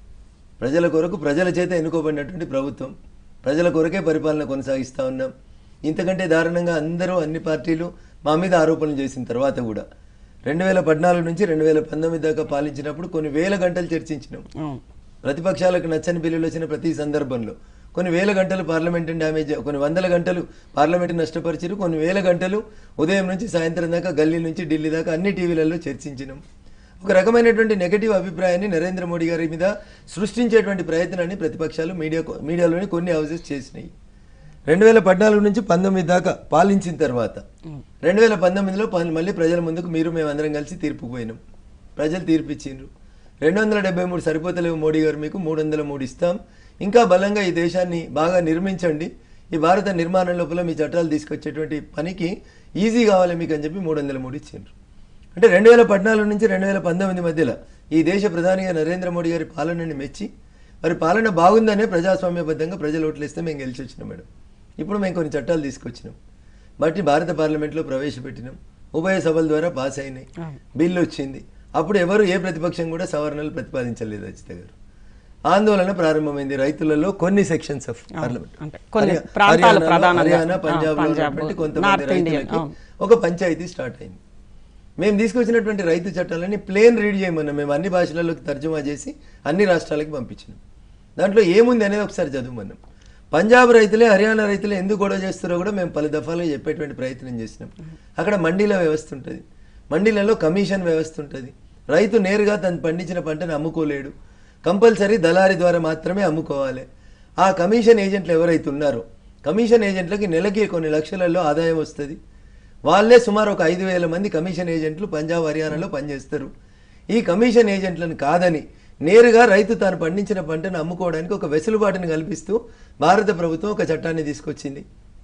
S2: ప్రజల కొరకు ప్రజల చేత ఎన్నుకోబడినటువంటి ప్రభుత్వం ప్రజల కొరకే పరిపాలన కొనసాగిస్తూ ఉన్నాం ఇంతకంటే దారుణంగా అందరూ అన్ని పార్టీలు మా మీద ఆరోపణలు చేసిన తర్వాత కూడా రెండు వేల పద్నాలుగు నుంచి రెండు వేల పంతొమ్మిది దాకా పాలించినప్పుడు కొన్ని వేల గంటలు చర్చించినాం
S1: అవును.
S2: ప్రతిపక్షాలకు నచ్చని బిల్లులు వచ్చిన ప్రతి సందర్భంలో కొన్ని వేల గంటలు పార్లమెంట్ని డ్యామేజ్ కొన్ని వందల గంటలు పార్లమెంట్ నష్టపరిచారు కొన్ని వేల గంటలు ఉదయం నుంచి సాయంత్రం దాకా గల్లీ నుంచి ఢిల్లీ దాకా అన్ని టీవీలలో చర్చించినాం ఒక రకమైనటువంటి నెగటివ్ అభిప్రాయాన్ని నరేంద్ర మోడీ గారి మీద సృష్టించేటువంటి ప్రయత్నాన్ని ప్రతిపక్షాలు మీడియా మీడియాలోని కొన్ని హౌసెస్ చేసినాయి రెండు వేల పద్నాలుగు నుంచి పంతొమ్మిది దాకా పాలించిన తర్వాత రెండు వేల పంతొమ్మిదిలో పన్- మళ్ళీ ప్రజల ముందుకు మీరు మేమందరం కలిసి తీర్పు పోయినాం ప్రజలు తీర్పు ఇచ్చిండ్రు రెండు వందల డెబ్బై మూడు సరిపోతలేవు మోడీ గారు మీకు మూడు వందల మూడు ఇస్తాం ఇంకా బలంగా ఈ దేశాన్ని బాగా నిర్మించండి ఈ భారత నిర్మాణం లోపల మీ చట్టాలు తీసుకొచ్చేటువంటి పనికి ఈజీ కావాలి మీకు అని చెప్పి మూడు వందల మూడు ఇచ్చిండ్రు అంటే రెండు వేల పద్నాలుగు నుంచి రెండు వేల పంతొమ్మిది మధ్యలో ఈ దేశ ప్రధానిగా నరేంద్ర మోడీ గారి పాలనని మెచ్చి మరి పాలన బాగుందనే ప్రజాస్వామ్యబద్ధంగా ప్రజలు ఓట్లేస్తే మేము గెలిచి వచ్చినాం మేడం ఇప్పుడు మేము కొన్ని చట్టాలు తీసుకొచ్చినాం వాటిని భారత పార్లమెంట్లో ప్రవేశపెట్టినాం ఉభయ సభల ద్వారా పాస్ అయినాయి బిల్లు వచ్చింది అప్పుడు ఎవరు ఏ ప్రతిపక్షం కూడా సవరణలు ప్రతిపాదించలేదు అజిత గారు ఆందోళన ప్రారంభమైంది రైతులలో కొన్ని సెక్షన్స్ ఆఫ్ పార్లమెంట్
S1: అంటే కొన్ని
S2: హర్యా-
S1: ప్రాంతాలు
S2: హర్యానాలో,
S1: ప్రధానంగా.
S2: హర్యానా
S1: ఆ,
S2: పంజాబ్
S1: పంజాబ్,
S2: కొంతమంది
S1: నార్త్ ఇండియన్,
S2: రైతులకి
S1: అవును.
S2: ఒక పంచాయతీ స్టార్ట్ అయింది మేము తీసుకొచ్చినటువంటి రైతు చట్టాలని ప్లేన్ రీడ్ చేయమన్నాం మేము అన్ని భాషలలోకి తర్జుమా చేసి అన్ని రాష్ట్రాలకి పంపించినాం దాంట్లో ఏముంది అనేది ఒకసారి చదువుమన్నాం పంజాబ్ రైతులే హర్యానా రైతులే ఎందుకు గొడవ చేస్తారో కూడా మేము పలు దఫాలుగా చెప్పేటువంటి ప్రయత్నం చేసినాం అక్కడ మండీల వ్యవస్థ ఉంటుంది మండీలలో కమిషన్ వ్యవస్థ ఉంటుంది రైతు నేరుగా తను పండించిన పంటను అమ్ముకోలేడు కంపల్సరీ దళారి ద్వారా మాత్రమే అమ్ముకోవాలి ఆ కమిషన్ ఏజెంట్లు ఎవరైతే ఉన్నారో కమిషన్ ఏజెంట్లకి నెలకి కొన్ని లక్షలలో ఆదాయం వస్తుంది వాళ్ళే సుమారు ఒక ఐదు వేల మంది కమిషన్ ఏజెంట్లు పంజాబ్ హర్యానాలో పనిచేస్తారు ఈ కమిషన్ ఏజెంట్లను కాదని నేరుగా రైతు తాను పండించిన పంటను అమ్ముకోవడానికి ఒక వెసులుబాటుని కల్పిస్తూ భారత ప్రభుత్వం ఒక చట్టాన్ని తీసుకొచ్చింది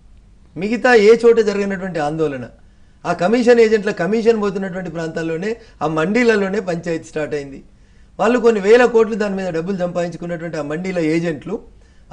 S2: మిగతా ఏ చోట జరిగినటువంటి ఆందోళన ఆ కమిషన్ ఏజెంట్ల కమిషన్ పోతున్నటువంటి ప్రాంతాల్లోనే ఆ మండీలలోనే పంచాయతీ స్టార్ట్ అయింది వాళ్ళు కొన్ని వేల కోట్లు దాని మీద డబ్బులు సంపాదించుకున్నటువంటి ఆ మండీల ఏజెంట్లు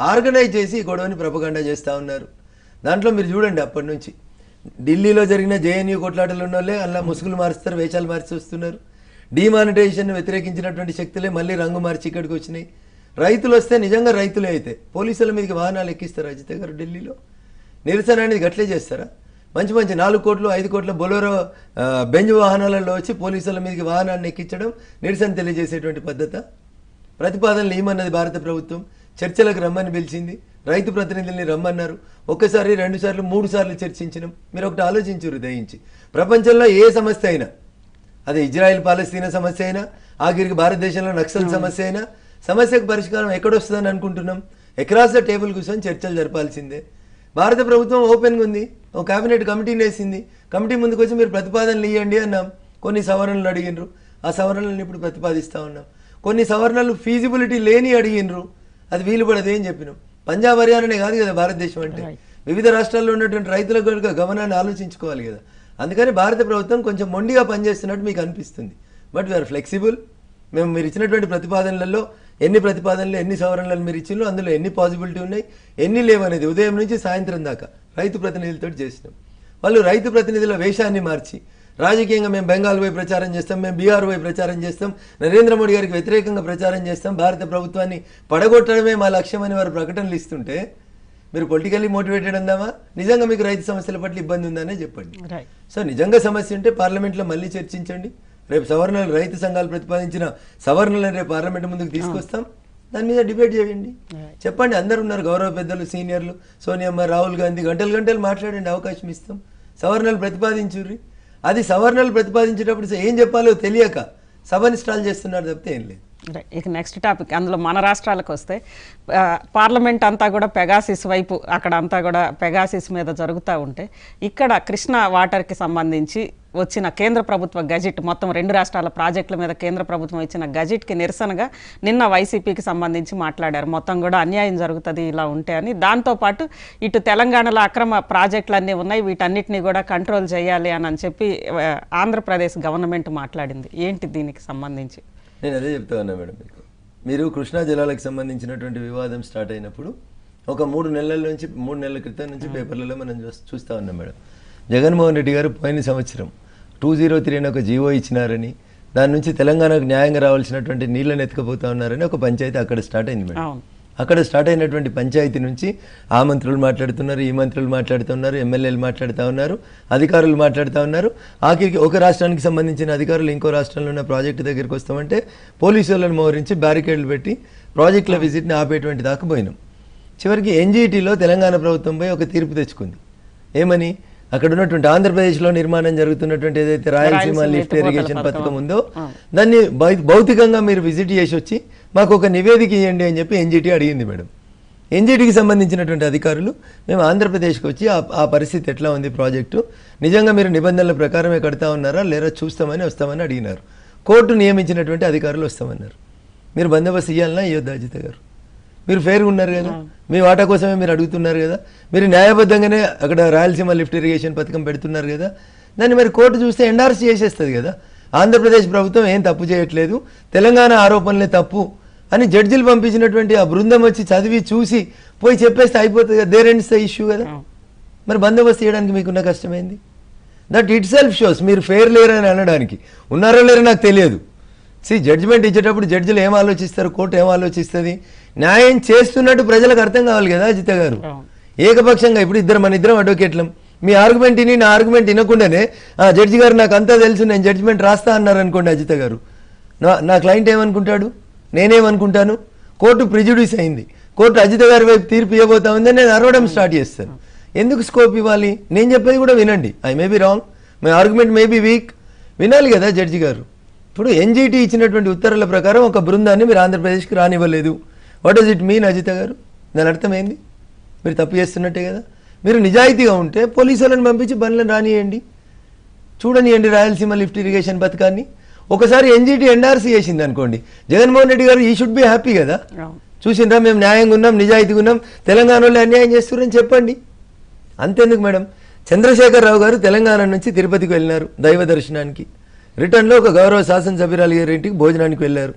S3: ఆర్గనైజ్ చేసి ఈ గొడవని ప్రపగండా చేస్తూ ఉన్నారు దాంట్లో మీరు చూడండి అప్పటి నుంచి ఢిల్లీలో జరిగిన జేఎన్యూ కొట్లాటలు ఉన్న వాళ్ళే అలా ముసుగులు మారుస్తారు వేషాలు మార్చి వస్తున్నారు డిమానిటైజేషన్ వ్యతిరేకించినటువంటి శక్తులే మళ్ళీ రంగు మార్చి ఇక్కడికి వచ్చినాయి రైతులు వస్తే నిజంగా రైతులే అయితే పోలీసుల మీదకి వాహనాలు ఎక్కిస్తారు అజిత గారు ఢిల్లీలో నిరసన అనేది గట్లే చేస్తారా మంచి మంచి నాలుగు కోట్లు ఐదు కోట్ల బొలోరో ఆ, బెంజ్ వాహనాలలో వచ్చి పోలీసుల మీదకి వాహనాన్ని ఎక్కించడం నిరసన తెలియజేసేటువంటి పద్ధత ప్రతిపాదనలు ఏమన్నది భారత ప్రభుత్వం చర్చలకు రమ్మని పిలిచింది రైతు ప్రతినిధుల్ని రమ్మన్నారు ఒక్కసారి రెండు సార్లు మూడు సార్లు చర్చించినాం మీరు ఒకటి ఆలోచించురు దయించి ప్రపంచంలో ఏ సమస్య అయినా అది ఇజ్రాయెల్ పాలస్తీనా సమస్య అయినా ఆఖరికి భారతదేశంలో నక్సల్ సమస్య అయినా సమస్యకు పరిష్కారం ఎక్కడొస్తుందని అనుకుంటున్నాం అక్రాస్ ద టేబుల్ కూర్చొని చర్చలు జరపాల్సిందే భారత ప్రభుత్వం ఓపెన్గా ఉంది ఒక కేబినెట్ కమిటీని వేసింది కమిటీ ముందుకు వచ్చి మీరు ప్రతిపాదనలు ఇవ్వండి అన్నాం కొన్ని సవరణలు అడిగినరు ఆ సవరణలను ఇప్పుడు ప్రతిపాదిస్తా ఉన్నాం కొన్ని సవరణలు ఫీజిబిలిటీ లేని అడిగినరు అది వీలు పడదు ఏం చెప్పినాం పంజాబ్ హర్యానానే కాదు కదా భారతదేశం అంటే వివిధ రాష్ట్రాల్లో ఉన్నటువంటి రైతులకు కనుక గమనాన్ని ఆలోచించుకోవాలి కదా అందుకని భారత ప్రభుత్వం కొంచెం మొండిగా పనిచేస్తున్నట్టు మీకు అనిపిస్తుంది బట్ వీఆర్ ఫ్లెక్సిబుల్ మేము మీరు ఇచ్చినటువంటి ప్రతిపాదనలలో ఎన్ని ప్రతిపాదనలు ఎన్ని సవరణలు మీరు ఇచ్చినో అందులో ఎన్ని పాసిబిలిటీ ఉన్నాయి ఎన్ని లేవనేది ఉదయం నుంచి సాయంత్రం దాకా రైతు ప్రతినిధులతో చేసినాం వాళ్ళు రైతు ప్రతినిధుల వేషాన్ని మార్చి రాజకీయంగా మేము బెంగాల్ పోయి ప్రచారం చేస్తాం మేము బీహార్ పోయి ప్రచారం చేస్తాం నరేంద్ర మోడీ గారికి వ్యతిరేకంగా ప్రచారం చేస్తాం భారత ప్రభుత్వాన్ని పడగొట్టడమే మా లక్ష్యం అని వారు ప్రకటనలు ఇస్తుంటే మీరు పొలిటికల్లీ మోటివేటెడ్ అందామా నిజంగా మీకు రైతు సమస్యల పట్ల ఇబ్బంది ఉందనే చెప్పండి
S1: రైట్
S3: సో నిజంగా సమస్య ఉంటే పార్లమెంట్లో మళ్ళీ చర్చించండి రేపు సవరణలు రైతు సంఘాలు ప్రతిపాదించిన సవరణలను రేపు పార్లమెంట్ ముందుకు తీసుకొస్తాం దాని మీద డిబేట్ చేయండి చెప్పండి అందరు ఉన్నారు గౌరవ పెద్దలు సీనియర్లు సోనియమ్మ రాహుల్ గాంధీ గంటలు గంటలు మాట్లాడండి అవకాశం ఇస్తాం సవరణలు ప్రతిపాదించుర్రి అది సవరణలు ప్రతిపాదించేటప్పుడు ఏం చెప్పాలో తెలియక సభని స్టాల్ చేస్తున్నారు తప్పితే ఏం లేదు
S1: రైట్. ఇక నెక్స్ట్ టాపిక్ అందులో మన రాష్ట్రాలకు వస్తే ఆ, పార్లమెంట్ అంతా కూడా పెగాసిస్ వైపు అక్కడ అంతా కూడా పెగాసిస్ మీద జరుగుతూ ఉంటే ఇక్కడ కృష్ణా వాటర్కి సంబంధించి వచ్చిన కేంద్ర ప్రభుత్వ గజెట్ మొత్తం రెండు రాష్ట్రాల ప్రాజెక్టుల మీద కేంద్ర ప్రభుత్వం ఇచ్చిన గజెట్కి నిరసనగా నిన్న వైసీపీకి సంబంధించి మాట్లాడారు మొత్తం కూడా అన్యాయం జరుగుతుంది ఇలా ఉంటే అని దాంతోపాటు ఇటు తెలంగాణలో అక్రమ ప్రాజెక్టులు అన్నీ ఉన్నాయి వీటన్నిటిని కూడా కంట్రోల్ చేయాలి అని అని చెప్పి ఆ, ఆంధ్రప్రదేశ్ గవర్నమెంట్ మాట్లాడింది ఏంటి దీనికి సంబంధించి
S3: నేను అదే చెప్తా ఉన్నా మేడం మీకు మీరు కృష్ణా జలాలకు సంబంధించినటువంటి వివాదం స్టార్ట్ అయినప్పుడు ఒక మూడు నెలల నుంచి మూడు నెలల క్రితం నుంచి పేపర్లలో మనం చూస్- చూస్తా ఉన్నాం మేడం జగన్మోహన్ రెడ్డి గారు పోయిన సంవత్సరం టూ జీరో త్రీ అని ఒక జీవో ఇచ్చినారని దాని నుంచి తెలంగాణకు న్యాయంగా రావాల్సినటువంటి నీళ్ళని ఎత్తుకుపోతా ఉన్నారని ఒక పంచాయతీ అక్కడ స్టార్ట్ అయింది మేడం
S1: అవును
S3: అక్కడ స్టార్ట్ అయినటువంటి పంచాయతీ నుంచి ఆ మంత్రులు మాట్లాడుతున్నారు ఈ మంత్రులు మాట్లాడుతున్నారు ఎమ్మెల్యేలు మాట్లాడుతూ ఉన్నారు అధికారులు మాట్లాడుతూ ఉన్నారు ఆఖరికి ఒక రాష్ట్రానికి సంబంధించిన అధికారులు ఇంకో రాష్ట్రంలో ఉన్న ప్రాజెక్టు దగ్గరికి వస్తామంటే పోలీసు వాళ్ళని మోహరించి బ్యారికేడ్లు పెట్టి ప్రాజెక్టుల విజిట్ని ఆపేటువంటి దాకా పోయినాం చివరికి ఎన్జీటీలో తెలంగాణ ప్రభుత్వం పోయి ఒక తీర్పు తెచ్చుకుంది ఏమని అక్కడ ఉన్నటువంటి ఆంధ్రప్రదేశ్లో నిర్మాణం జరుగుతున్నటువంటి ఏదైతే రాయలసీమ
S1: రాయలసీమ
S3: లిఫ్ట్
S1: ఎత్తిపోతల
S3: ఇరిగేషన్
S1: పథకం.
S3: పథకం ఉందో దాన్ని భౌ- భౌతికంగా మీరు విజిట్ చేసి వచ్చి మాకు ఒక నివేదిక ఇవ్వండి అని చెప్పి ఎన్జిటి అడిగింది మేడం ఎన్జిటికి సంబంధించినటువంటి అధికారులు మేము ఆంధ్రప్రదేశ్కి వచ్చి ఆ ఆ పరిస్థితి ఎట్లా ఉంది ప్రాజెక్టు నిజంగా మీరు నిబంధనల ప్రకారమే కడతా ఉన్నారా లేదా చూస్తామని వస్తామని అడిగినారు కోర్టు నియమించినటువంటి అధికారులు వస్తామన్నారు మీరు బందోబస్తు ఇవ్వాలన్నా ఇవ్వద్దు అజిత గారు మీరు ఫేర్గా ఉన్నారు కదా మీ వాటా కోసమే మీరు అడుగుతున్నారు కదా మీరు న్యాయబద్ధంగానే అక్కడ రాయలసీమ లిఫ్ట్ ఇరిగేషన్ పథకం పెడుతున్నారు కదా దాన్ని మరి కోర్టు చూస్తే ఎండార్స్ చేసేస్తుంది కదా ఆంధ్రప్రదేశ్ ప్రభుత్వం ఏం తప్పు చేయట్లేదు తెలంగాణ ఆరోపణలే తప్పు అని జడ్జిలు పంపించినటువంటి ఆ బృందం వచ్చి చదివి చూసి పోయి చెప్పేస్తే అయిపోతుంది కదా దేర్ ఎండ్స్ ద ఇష్యూ కదా మరి బందోబస్తు చేయడానికి మీకున్న కష్టమైంది దట్ ఇట్ సెల్ఫ్ షోస్ మీరు ఫెయిర్ లేరు అని అనడానికి ఉన్నారో లేరో నాకు తెలియదు సి జడ్జిమెంట్ ఇచ్చేటప్పుడు జడ్జిలు ఏం ఆలోచిస్తారు కోర్టు ఏం ఆలోచిస్తుంది న్యాయం చేస్తున్నట్టు ప్రజలకు అర్థం కావాలి కదా అజిత గారు
S1: అవును.
S3: ఏకపక్షంగా ఇప్పుడు ఇద్దరు మన ఇద్దరం అడ్వకేట్లం మీ ఆర్గ్యుమెంట్ విని నా ఆర్గ్యుమెంట్ వినకుండానే ఆ జడ్జి గారు నాకు అంతా తెలుసు నేను జడ్జిమెంట్ రాస్తా అన్నారు అనుకోండి అజిత గారు నా నా క్లయింట్ ఏమనుకుంటాడు నేనేమనుకుంటాను కోర్టు ప్రిజుడిస్ అయింది కోర్టు అజిత గారి వైపు తీర్పు ఇవ్వబోతా ఉందని నేను అరవడం స్టార్ట్ చేస్తాను ఎందుకు స్కోప్ ఇవ్వాలి నేను చెప్పేది కూడా వినండి I may be wrong my argument may be weak వినాలి కదా జడ్జి గారు ఇప్పుడు ఎన్జీటీ ఇచ్చినటువంటి ఉత్తర్వుల ప్రకారం ఒక బృందాన్ని మీరు ఆంధ్రప్రదేశ్కి రానివ్వలేదు what does it mean Ajitha గారు దాని అర్థం ఏంది మీరు తప్పు చేస్తున్నట్టే కదా మీరు నిజాయితీగా ఉంటే పోలీసు వాళ్ళని పంపించి బండ్లను రానియండి చూడనియండి రాయలసీమ లిఫ్ట్ ఇరిగేషన్ పథకాన్ని ఒకసారి ఎన్జీటీ ఎన్ఆర్సీ చేసింది అనుకోండి జగన్మోహన్ రెడ్డి గారు ఈ షుడ్ బి హ్యాపీ కదా
S1: అవును
S3: చూసిండ్రా మేము న్యాయంగా ఉన్నాం నిజాయితీగా ఉన్నాం తెలంగాణ వాళ్ళు అన్యాయం చేస్తున్నారని చెప్పండి అంతెందుకు మేడం చంద్రశేఖరరావు గారు తెలంగాణ నుంచి తిరుపతికి వెళ్ళినారు దైవ దర్శనానికి రిటర్న్లో ఒక గౌరవ శాసనసభ్యురాలు గారి ఇంటికి భోజనానికి వెళ్ళారు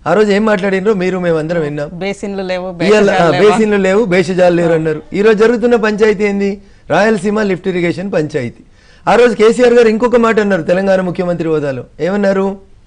S3: ఆ రోజు ఏం మాట్లాడినరో మీరు మేమందరం విన్నాం
S1: బేసిన్లు లేవు
S3: ఇవాళ ఆ,
S1: బేసిజాలు లేవు.
S3: బేసిన్లు లేవు బేషజాలు లేరు అన్నారు ఈ రోజు జరుగుతున్న పంచాయతీ ఏంది రాయలసీమ లిఫ్ట్ ఇరిగేషన్ పంచాయతీ ఆ రోజు కేసీఆర్ గారు ఇంకొక మాట అన్నారు తెలంగాణ ముఖ్యమంత్రి హోదాలో ఏమన్నారు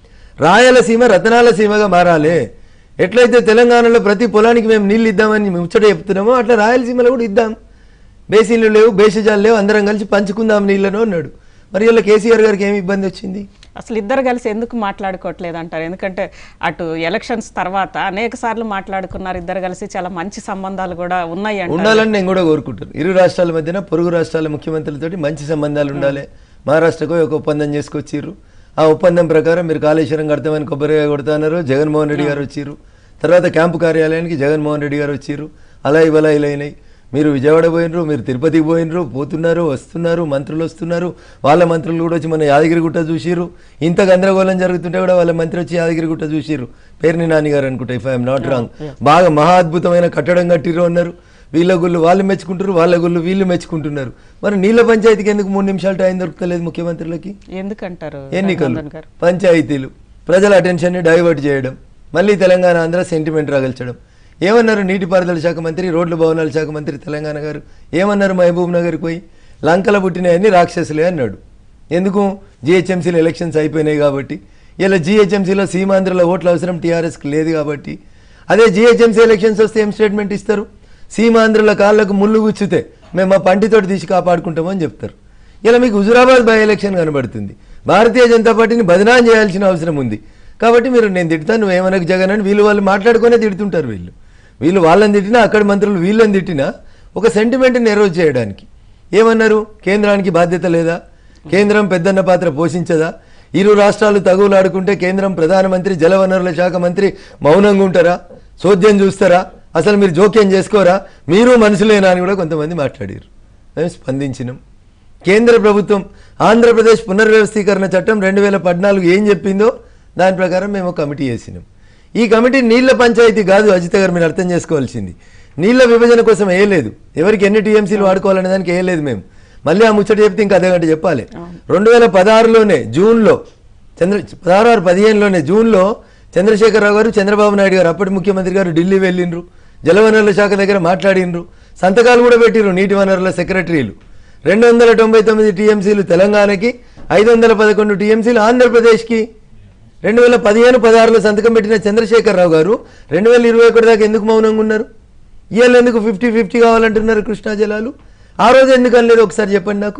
S3: రాయలసీమ రతనాల సీమగా మారాలి ఎట్లయితే తెలంగాణలో ప్రతి పొలానికి మేము నీళ్ళు ఇద్దామని ముచ్చట చెప్తున్నామో అట్లా రాయలసీమలో కూడా ఇద్దాం బేసిన్లు లేవు బేషజాలు లేవు అందరం కలిసి పంచుకుందాం నీళ్ళను అన్నాడు మరి ఇలా కేసీఆర్ గారికి ఏమి ఇబ్బంది వచ్చింది
S1: అసలు ఇద్దరు కలిసి ఎందుకు మాట్లాడుకోవట్లేదు అంటారు ఎందుకంటే అటు ఎలక్షన్స్ తర్వాత అనేక సార్లు మాట్లాడుకున్నారు ఇద్దరు కలిసి చాలా మంచి సంబంధాలు కూడా ఉన్నాయి అంటారు
S3: ఉండాలని నేను కూడా కోరుకుంటాను ఇరు రాష్ట్రాల మధ్యన పొరుగు రాష్ట్రాల ముఖ్యమంత్రులతోటి మంచి సంబంధాలు ఉండాలి మహారాష్ట్రకు ఒక ఒప్పందం చేసుకొచ్చిర్రు ఆ ఒప్పందం ప్రకారం మీరు కాళేశ్వరం కడతామని కొబ్బరిగా కొడతాన్నారు జగన్మోహన్ రెడ్డి గారు వచ్చిర్రు తర్వాత క్యాంపు కార్యాలయానికి జగన్మోహన్ రెడ్డి గారు వచ్చిర్రు అలా ఇవలా ఇలా అయినాయి మీరు విజయవాడ పోయినరు మీరు తిరుపతికి పోయినరు పోతున్నారు వస్తున్నారు మంత్రులు వస్తున్నారు వాళ్ళ మంత్రులు కూడా వచ్చి మన యాదగిరిగుట్ట చూసిర్రు ఇంత గందరగోళం జరుగుతుంటే కూడా వాళ్ళ మంత్రి వచ్చి యాదగిరిగుట్ట చూసిర్రు పేరుని నాని గారు అనుకుంటా ఇఫ్ ఐఎమ్ నాట్ రాంగ్ బాగా మహా అద్భుతమైన కట్టడం కట్టిర్రు అన్నారు వీళ్ళ గుళ్ళు వాళ్ళు మెచ్చుకుంటారు వాళ్ళ గుళ్ళు వీళ్ళు మెచ్చుకుంటున్నారు మరి నీళ్ళ పంచాయతీకి ఎందుకు మూడు నిమిషాలు టైం దొరకలేదు ముఖ్యమంత్రులకి
S1: ఎందుకంటారు
S3: ఎన్నికలు
S1: రఘునందన్ గారు
S3: పంచాయతీలు ప్రజల అటెన్షన్ని డైవర్ట్ చేయడం మళ్ళీ తెలంగాణ ఆంధ్ర సెంటిమెంట్ రగల్చడం ఏమన్నారు నీటిపారుదల శాఖ మంత్రి రోడ్ల భవనాల శాఖ మంత్రి తెలంగాణ గారు ఏమన్నారు మహబూబ్ నగర్కి పోయి లంకల పుట్టినాయన్ని రాక్షసులే అన్నాడు ఎందుకు జిహెచ్ఎంసీలో ఎలక్షన్స్ అయిపోయినాయి కాబట్టి ఇలా జిహెచ్ఎంసీలో సీమాంధ్రలో ఓట్ల అవసరం టీఆర్ఎస్కి లేదు కాబట్టి అదే జిహెచ్ఎంసీ ఎలక్షన్స్ వస్తే ఏం స్టేట్మెంట్ ఇస్తారు సీమాంధ్రుల కాళ్ళకు ముళ్ళు గుచ్చితే మేము మా పంటితోటి తీసి కాపాడుకుంటామని చెప్తారు ఇలా మీకు హుజురాబాద్ బై ఎలక్షన్ కనబడుతుంది భారతీయ జనతా పార్టీని బదనాం చేయాల్సిన అవసరం ఉంది కాబట్టి మీరు నేను తిడతాను నువ్వేమనకు జగన్ అని వీళ్ళు వాళ్ళు మాట్లాడుకునే తిడుతుంటారు వీళ్ళు వీళ్ళు వాళ్ళని తిట్టినా అక్కడి మంత్రులు వీళ్ళని తిట్టినా ఒక సెంటిమెంట్ని నెరవేర్ చేయడానికి ఏమన్నారు కేంద్రానికి బాధ్యత లేదా కేంద్రం పెద్దన్న పాత్ర పోషించదా ఇరు రాష్ట్రాలు తగువులాడుకుంటే కేంద్రం ప్రధానమంత్రి జలవనరుల శాఖ మంత్రి మౌనంగా ఉంటారా చోద్యం చూస్తారా అసలు మీరు జోక్యం చేసుకోరా మీరు మనుషులేనా అని కూడా కొంతమంది మాట్లాడారు మేము స్పందించినాం కేంద్ర ప్రభుత్వం ఆంధ్రప్రదేశ్ పునర్వ్యవస్థీకరణ చట్టం రెండు వేల పద్నాలుగు ఏం చెప్పిందో దాని ప్రకారం మేము ఒక కమిటీ చేసినాం ఈ కమిటీ నీళ్ల పంచాయతీ కాదు అజిత గారు మీరు అర్థం చేసుకోవాల్సింది నీళ్ల విభజన కోసం వేయలేదు ఎవరికి ఎన్ని టీఎంసీలు వాడుకోవాలనే దానికి వేయలేదు మేము మళ్ళీ ఆ ముచ్చట చెప్తే ఇంకా అదే గంట చెప్పాలి రెండు వేల పదహారులోనే జూన్లో చంద్ర పదహారు పదిహేనులోనే జూన్లో చంద్రశేఖరరావు గారు చంద్రబాబు నాయుడు గారు అప్పటి ముఖ్యమంత్రి గారు ఢిల్లీ వెళ్ళిండ్రు జలవనరుల శాఖ దగ్గర మాట్లాడినరు సంతకాలు కూడా పెట్టిర్రు నీటి వనరుల సెక్రటరీలు రెండు వందల తొంభై తొమ్మిది టీఎంసీలు తెలంగాణకి ఐదు వందల పదకొండు టీఎంసీలు ఆంధ్రప్రదేశ్కి రెండు వేల పదిహేను పదహారులో సంతకం పెట్టిన చంద్రశేఖరరావు గారు రెండు వేల ఇరవై ఒకటి దాకా ఎందుకు మౌనంగా ఉన్నారు ఇవాళ ఎందుకు ఫిఫ్టీ ఫిఫ్టీ కావాలంటున్నారు కృష్ణా జలాలు ఆ రోజు ఎందుకు అనలేదు ఒకసారి చెప్పండి నాకు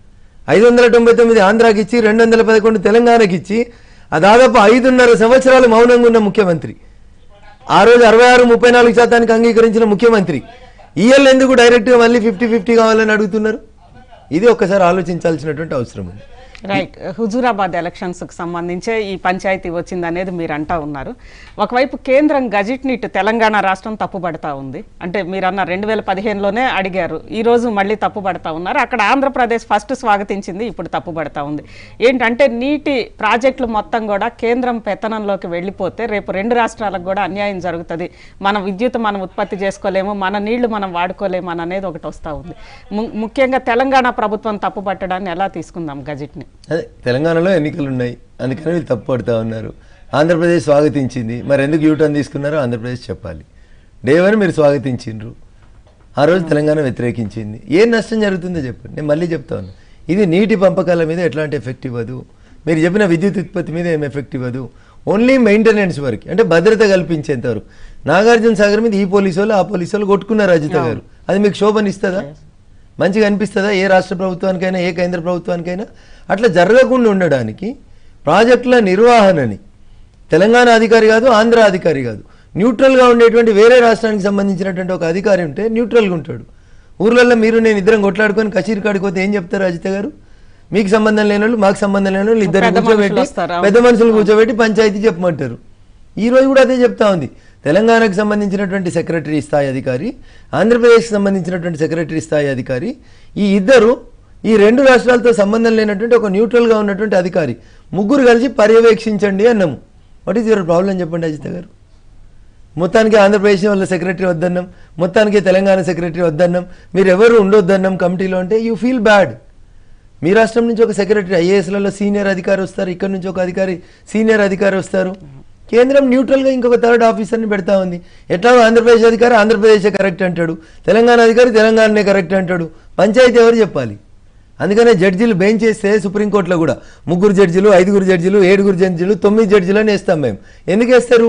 S3: ఐదు వందల తొంభై తొమ్మిది ఆంధ్రాకి ఇచ్చి రెండు వందల పదకొండు తెలంగాణకి ఇచ్చి ఆ దాదాపు ఐదున్నర సంవత్సరాలు మౌనంగా ఉన్న ముఖ్యమంత్రి ఆ రోజు అరవై ఆరు ముప్పై నాలుగు శాతానికి అంగీకరించిన ముఖ్యమంత్రి ఈఎల్ ఎందుకు డైరెక్ట్గా మళ్ళీ ఫిఫ్టీ ఫిఫ్టీ కావాలని అడుగుతున్నారు ఇది ఒక్కసారి ఆలోచించాల్సినటువంటి అవసరం ఉంది
S1: రైట్ హుజూరాబాద్ ఎలక్షన్స్ కు సంబంధించే ఈ పంచాయతీ వచ్చింది అనేది మీరు అంటా ఉన్నారు ఒకవైపు కేంద్రం గజెట్ని ఇటు తెలంగాణ రాష్ట్రం తప్పుపడతా ఉంది అంటే మీరు అన్న రెండు వేల పదిహేనులోనే అడిగారు ఈ రోజు మళ్ళీ తప్పుపడతా ఉన్నారు అక్కడ ఆంధ్రప్రదేశ్ ఫస్ట్ స్వాగతించింది ఇప్పుడు తప్పుపడతా ఉంది ఏంటంటే నీటి ప్రాజెక్టులు మొత్తం కూడా కేంద్రం పెత్తనంలోకి వెళ్ళిపోతే రేపు రెండు రాష్ట్రాలకు కూడా అన్యాయం జరుగుతుంది మన విద్యుత్ మనం ఉత్పత్తి చేసుకోలేము మన నీళ్లు మనం వాడుకోలేము అని అనేది ఒకటి వస్తూ ఉంది ము- ముఖ్యంగా తెలంగాణ ప్రభుత్వం తప్పుపట్టడాన్ని ఎలా తీసుకుందాం గజెట్ని
S3: అదే తెలంగాణలో ఎన్నికలు ఉన్నాయి అందుకని వీళ్ళు తప్పు పడుతూ ఉన్నారు ఆంధ్రప్రదేశ్ స్వాగతించింది మరి ఎందుకు యూటర్న్ తీసుకున్నారో ఆంధ్రప్రదేశ్ చెప్పాలి డే వన్ మీరు స్వాగతించిండ్రు ఆ రోజు తెలంగాణ వ్యతిరేకించింది ఏం నష్టం జరుగుతుందో చెప్పండి నేను మళ్ళీ చెప్తాను ఇది నీటి పంపకాల మీద ఎట్లాంటి ఎఫెక్ట్ ఇవ్వదు మీరు చెప్పిన విద్యుత్ ఉత్పత్తి మీద ఏం ఎఫెక్ట్ ఇవ్వదు ఓన్లీ మెయింటెనెన్స్ వరకు అంటే భద్రత కల్పించేంత వరకు నాగార్జున సాగర్ మీద ఈ పోలీసు వాళ్ళు ఆ పోలీసు వాళ్ళు కొట్టుకున్నారు అజిత గారు అది మీకు శోభనిస్తుందా మంచిగా అనిపిస్తుందా ఏ రాష్ట్ర ప్రభుత్వానికైనా ఏ కేంద్ర ప్రభుత్వానికైనా అట్లా జరగకుండా ఉండడానికి ప్రాజెక్టుల నిర్వహణని తెలంగాణ అధికారి కాదు ఆంధ్ర అధికారి కాదు న్యూట్రల్గా ఉండేటువంటి వేరే రాష్ట్రానికి సంబంధించినటువంటి ఒక అధికారి ఉంటే న్యూట్రల్గా ఉంటాడు ఊర్లలో మీరు నేను ఇద్దరం కొట్లాడుకొని కచేరి కాడికి పోతే ఏం చెప్తారు అజిత గారు మీకు సంబంధం లేని వాళ్ళు మాకు సంబంధం లేని వాళ్ళు ఇద్దరు
S1: పెద్ద మనుషులు
S3: కూర్చోబెట్టి
S1: వస్తారు,
S3: పెద్ద మనుషులు కూర్చోబెట్టి పంచాయతీ చెప్పమంటారు ఈ రోజు కూడా అదే చెప్తా ఉంది తెలంగాణకు సంబంధించినటువంటి సెక్రటరీ స్థాయి అధికారి ఆంధ్రప్రదేశ్కి సంబంధించినటువంటి సెక్రటరీ స్థాయి అధికారి ఈ ఇద్దరు ఈ రెండు రాష్ట్రాలతో సంబంధం లేనటువంటి ఒక న్యూట్రల్గా ఉన్నటువంటి అధికారి ముగ్గురు కలిసి పర్యవేక్షించండి అన్నాము వాట్ ఈస్ యువర్ ప్రాబ్లం చెప్పండి అజిత గారు మొత్తానికి ఆంధ్రప్రదేశ్ వాళ్ళ సెక్రటరీ వద్దన్నాం మొత్తానికి తెలంగాణ సెక్రటరీ వద్దన్నాం మీరు ఎవరు ఉండొద్దన్నాం కమిటీలో అంటే యూ ఫీల్ బ్యాడ్ మీ రాష్ట్రం నుంచి ఒక సెక్రటరీ ఐఏఎస్లలో సీనియర్ అధికారి వస్తారు ఇక్కడ నుంచి ఒక అధికారి సీనియర్ అధికారి వస్తారు కేంద్రం న్యూట్రల్గా ఇంకొక థర్డ్ ఆఫీసర్ని పెడతా ఉంది ఎట్లా ఆంధ్రప్రదేశ్ అధికారి ఆంధ్రప్రదేశ్ కరెక్ట్ అంటాడు తెలంగాణ అధికారి తెలంగాణనే కరెక్ట్ అంటాడు పంచాయతీ ఎవరు చెప్పాలి అందుకనే జడ్జీలు బెంచ్ చేస్తే సుప్రీంకోర్టులో కూడా ముగ్గురు జడ్జిలు ఐదుగురు జడ్జిలు ఏడుగురు జడ్జిలు తొమ్మిది జడ్జిలు అని వేస్తాం మేము ఎందుకు వేస్తారు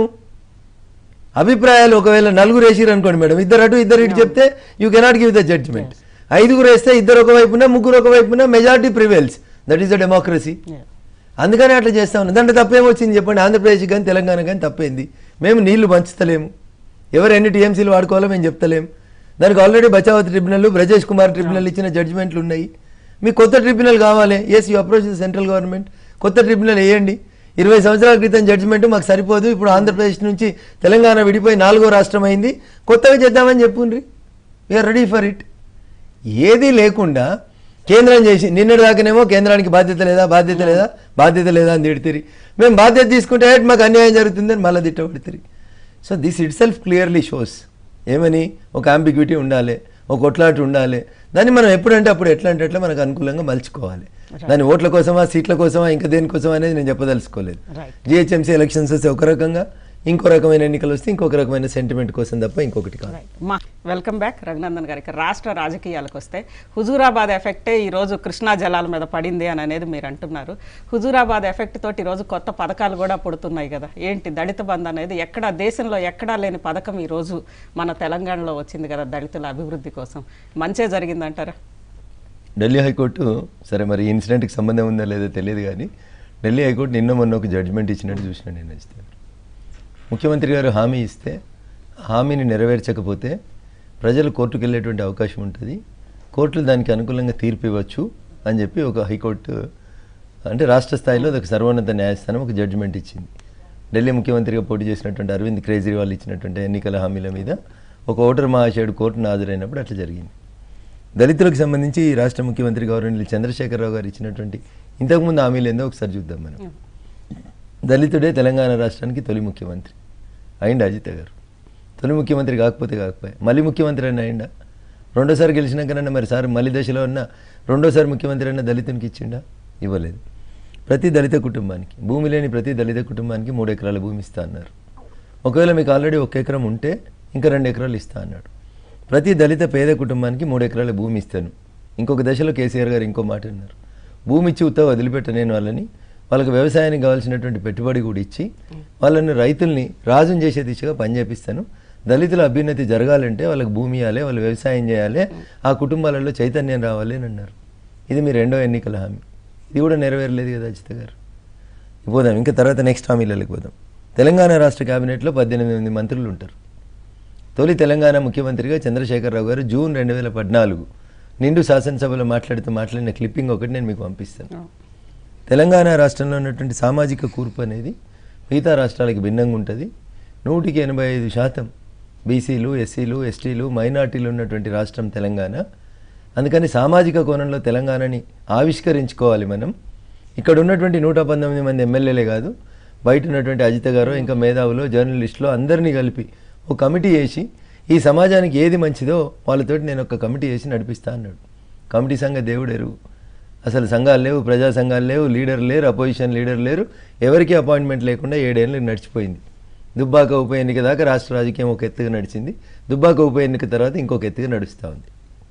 S3: అభిప్రాయాలు ఒకవేళ నలుగురు వేసిరు అనుకోండి మేడం ఇద్దరు అటు ఇద్దరు ఇటు చెప్తే you cannot give the judgement ఐదుగురు వేస్తే ఇద్దరు ఒక వైపున ముగ్గురు ఒక వైపున majority prevails that is the democracy అందుకని అట్లా చేస్తా ఉన్నాం దాంట్లో తప్పేమొచ్చింది చెప్పండి ఆంధ్రప్రదేశ్ కానీ తెలంగాణ కానీ తప్పేంది మేము నీళ్లు పంచుతలేము ఎవరు ఎన్ని టీఎంసీలు వాడుకోవాలో మేము చెప్తలేము దానికి already Bachawat tribunal Brajesh Kumar tribunal ఇచ్చిన జడ్జిమెంట్లు ఉన్నాయి మీకు కొత్త ట్రిబ్యునల్ కావాలి yes you approach the central government కొత్త ట్రిబ్యునల్ వేయండి ఇరవై సంవత్సరాల క్రితం జడ్జిమెంట్ మాకు సరిపోదు ఇప్పుడు ఆంధ్రప్రదేశ్ నుంచి తెలంగాణ విడిపోయి నాలుగో రాష్ట్రం అయింది కొత్తగా చేద్దామని చెప్పుండ్రి వీఆర్ రెడీ ఫర్ ఇట్ ఏది లేకుండా కేంద్రం చేసి నిన్నటి దాకానేమో కేంద్రానికి బాధ్యత లేదా బాధ్యత లేదా బాధ్యత లేదా అని తిడితిరి మేము బాధ్యత తీసుకుంటే "ఏట్ మాకు అన్యాయం జరుగుతుందని మళ్ళీ తిట్టబడితిరి so this itself clearly shows ఏమని ఒక అంబిగ్విటీ ఉండాలి ఒక కొట్లాట ఉండాలి దాన్ని మనం ఎప్పుడంటే అప్పుడు ఎట్లా అంటే అట్లా మనకు అనుకూలంగా మలుచుకోవాలి దాని ఓట్ల కోసమా సీట్ల కోసమా ఇంకా దేనికోసమా అనేది నేను చెప్పదలుచుకోలేదు
S1: Right.
S3: జిహెచ్ఎంసీ ఎలక్షన్స్ వస్తే ఒక రకంగా ఇంకో రకమైన ఎన్నికలు వస్తే ఇంకొక రకమైన సెంటిమెంట్ కోసం తప్ప ఇంకొకటి కాదు
S1: మా వెల్కమ్ బ్యాక్ రఘునందన్ గారికి రాష్ట్ర రాజకీయాలకు వస్తే హుజూరాబాద్ ఎఫెక్టే ఈరోజు కృష్ణా జలాల మీద పడింది అని అనేది మీరు అంటున్నారు హుజూరాబాద్ ఎఫెక్ట్ తోటి ఈరోజు కొత్త పథకాలు కూడా పుడుతున్నాయి కదా ఏంటి దళిత బంధు అనేది ఎక్కడ దేశంలో ఎక్కడా లేని పథకం ఈరోజు మన తెలంగాణలో వచ్చింది కదా దళితుల అభివృద్ధి కోసం మంచే జరిగిందంటారా
S2: ఢిల్లీ హైకోర్టు సరే మరి ఈ ఇన్సిడెంట్కి సంబంధం ఉందా లేదో తెలియదు కానీ ఢిల్లీ హైకోర్టు నిన్న మొన్న ఒక జడ్జిమెంట్ ఇచ్చినట్టు చూసిన నేను ఇస్తే ముఖ్యమంత్రి గారు హామీ ఇస్తే ఆ హామీని నెరవేర్చకపోతే ప్రజలు కోర్టుకు వెళ్ళేటువంటి అవకాశం ఉంటుంది కోర్టులు దానికి అనుకూలంగా తీర్పు ఇవ్వచ్చు అని చెప్పి ఒక హైకోర్టు అంటే రాష్ట్ర స్థాయిలో ఒక సర్వోన్నత న్యాయస్థానం ఒక జడ్జిమెంట్ ఇచ్చింది ఢిల్లీ ముఖ్యమంత్రిగా పోటీ చేసినటువంటి అరవింద్ కేజ్రీవాల్ ఇచ్చినటువంటి ఎన్నికల హామీల మీద ఒక ఓటర్ మహాశయుడు కోర్టును హాజరైనప్పుడు అట్లా జరిగింది దళితులకు సంబంధించి ఈ రాష్ట్ర ముఖ్యమంత్రి గౌరవనీయులు చంద్రశేఖరరావు గారు ఇచ్చినటువంటి ఇంతకుముందు హామీలు ఏందో ఒకసారి చూద్దాం మనం దళితుడే తెలంగాణ రాష్ట్రానికి తొలి ముఖ్యమంత్రి అయిండు అజిత గారు తొలి ముఖ్యమంత్రి కాకపోతే కాకపోయా మళ్ళీ ముఖ్యమంత్రి అయినా అయిందా రెండోసారి గెలిచినాకనన్నా మరి సార్ మళ్ళీ దశలో ఉన్న రెండోసారి ముఖ్యమంత్రి అయినా దళితునికి ఇచ్చిండా ఇవ్వలేదు ప్రతి దళిత కుటుంబానికి భూమి లేని ప్రతి దళిత కుటుంబానికి మూడు ఎకరాల భూమి ఇస్తా అన్నారు ఒకవేళ మీకు ఆల్రెడీ ఒక ఎకరం ఉంటే ఇంకా రెండు ఎకరాలు ఇస్తా అన్నాడు ప్రతి దళిత పేద కుటుంబానికి మూడు ఎకరాల భూమి ఇస్తాను ఇంకొక దశలో కేసీఆర్ గారు ఇంకో మాట అన్నారు భూమి ఇచ్చి ఉత్తా వదిలిపెట్టలేని వాళ్ళని వాళ్ళకి వ్యవసాయానికి కావాల్సినటువంటి పెట్టుబడి కూడా ఇచ్చి వాళ్ళని రైతుల్ని రాజుని చేసే దిశగా పనిచేపిస్తాను దళితుల అభ్యున్నతి జరగాలంటే వాళ్ళకి భూమి ఇవ్వాలి వాళ్ళు వ్యవసాయం చేయాలి ఆ కుటుంబాలలో చైతన్యం రావాలి అని అన్నారు ఇది మీ రెండో ఎన్నికల హామీ ఇది కూడా నెరవేరలేదు కదా అజిత గారు పోదాం ఇంకా తర్వాత నెక్స్ట్ హామీలకి పోదాం తెలంగాణ రాష్ట్ర కేబినెట్లో పద్దెనిమిది మంది మంత్రులు ఉంటారు తొలి తెలంగాణ ముఖ్యమంత్రిగా చంద్రశేఖరరావు గారు జూన్ రెండు వేల పద్నాలుగు నిండు శాసనసభలో మాట్లాడుతూ మాట్లాడిన క్లిప్పింగ్ ఒకటి నేను మీకు పంపిస్తాను తెలంగాణ రాష్ట్రంలో ఉన్నటువంటి సామాజిక కూర్పు అనేది మిగతా రాష్ట్రాలకి భిన్నంగా ఉంటుంది నూటికి ఎనభై ఐదు శాతం బీసీలు ఎస్సీలు ఎస్టీలు మైనార్టీలు ఉన్నటువంటి రాష్ట్రం తెలంగాణ అందుకని సామాజిక కోణంలో తెలంగాణని ఆవిష్కరించుకోవాలి మనం ఇక్కడ ఉన్నటువంటి నూట పంతొమ్మిది మంది ఎమ్మెల్యేలే కాదు బయట ఉన్నటువంటి అజిత గారు ఇంకా మేధావులు జర్నలిస్టులు అందరినీ కలిపి ఒక కమిటీ వేసి ఈ సమాజానికి ఏది మంచిదో వాళ్ళతోటి నేను ఒక కమిటీ వేసి నడిపిస్తా అన్నాడు కమిటీ సంఘ దేవుడు ఎరువు అసలు సంఘాలు లేవు ప్రజా సంఘాలు లేవు లీడర్ లేరు అపోజిషన్ లీడర్ లేరు ఎవరికి అపాయింట్మెంట్ లేకుండా ఏడేళ్ళు నడిచిపోయింది దుబ్బాక ఉప ఎన్నిక దాకా రాష్ట్ర రాజకీయం ఒక ఎత్తుగా నడిచింది దుబ్బాక ఉప ఎన్నిక తర్వాత ఇంకొక ఎత్తుగా నడుస్తూ ఉంది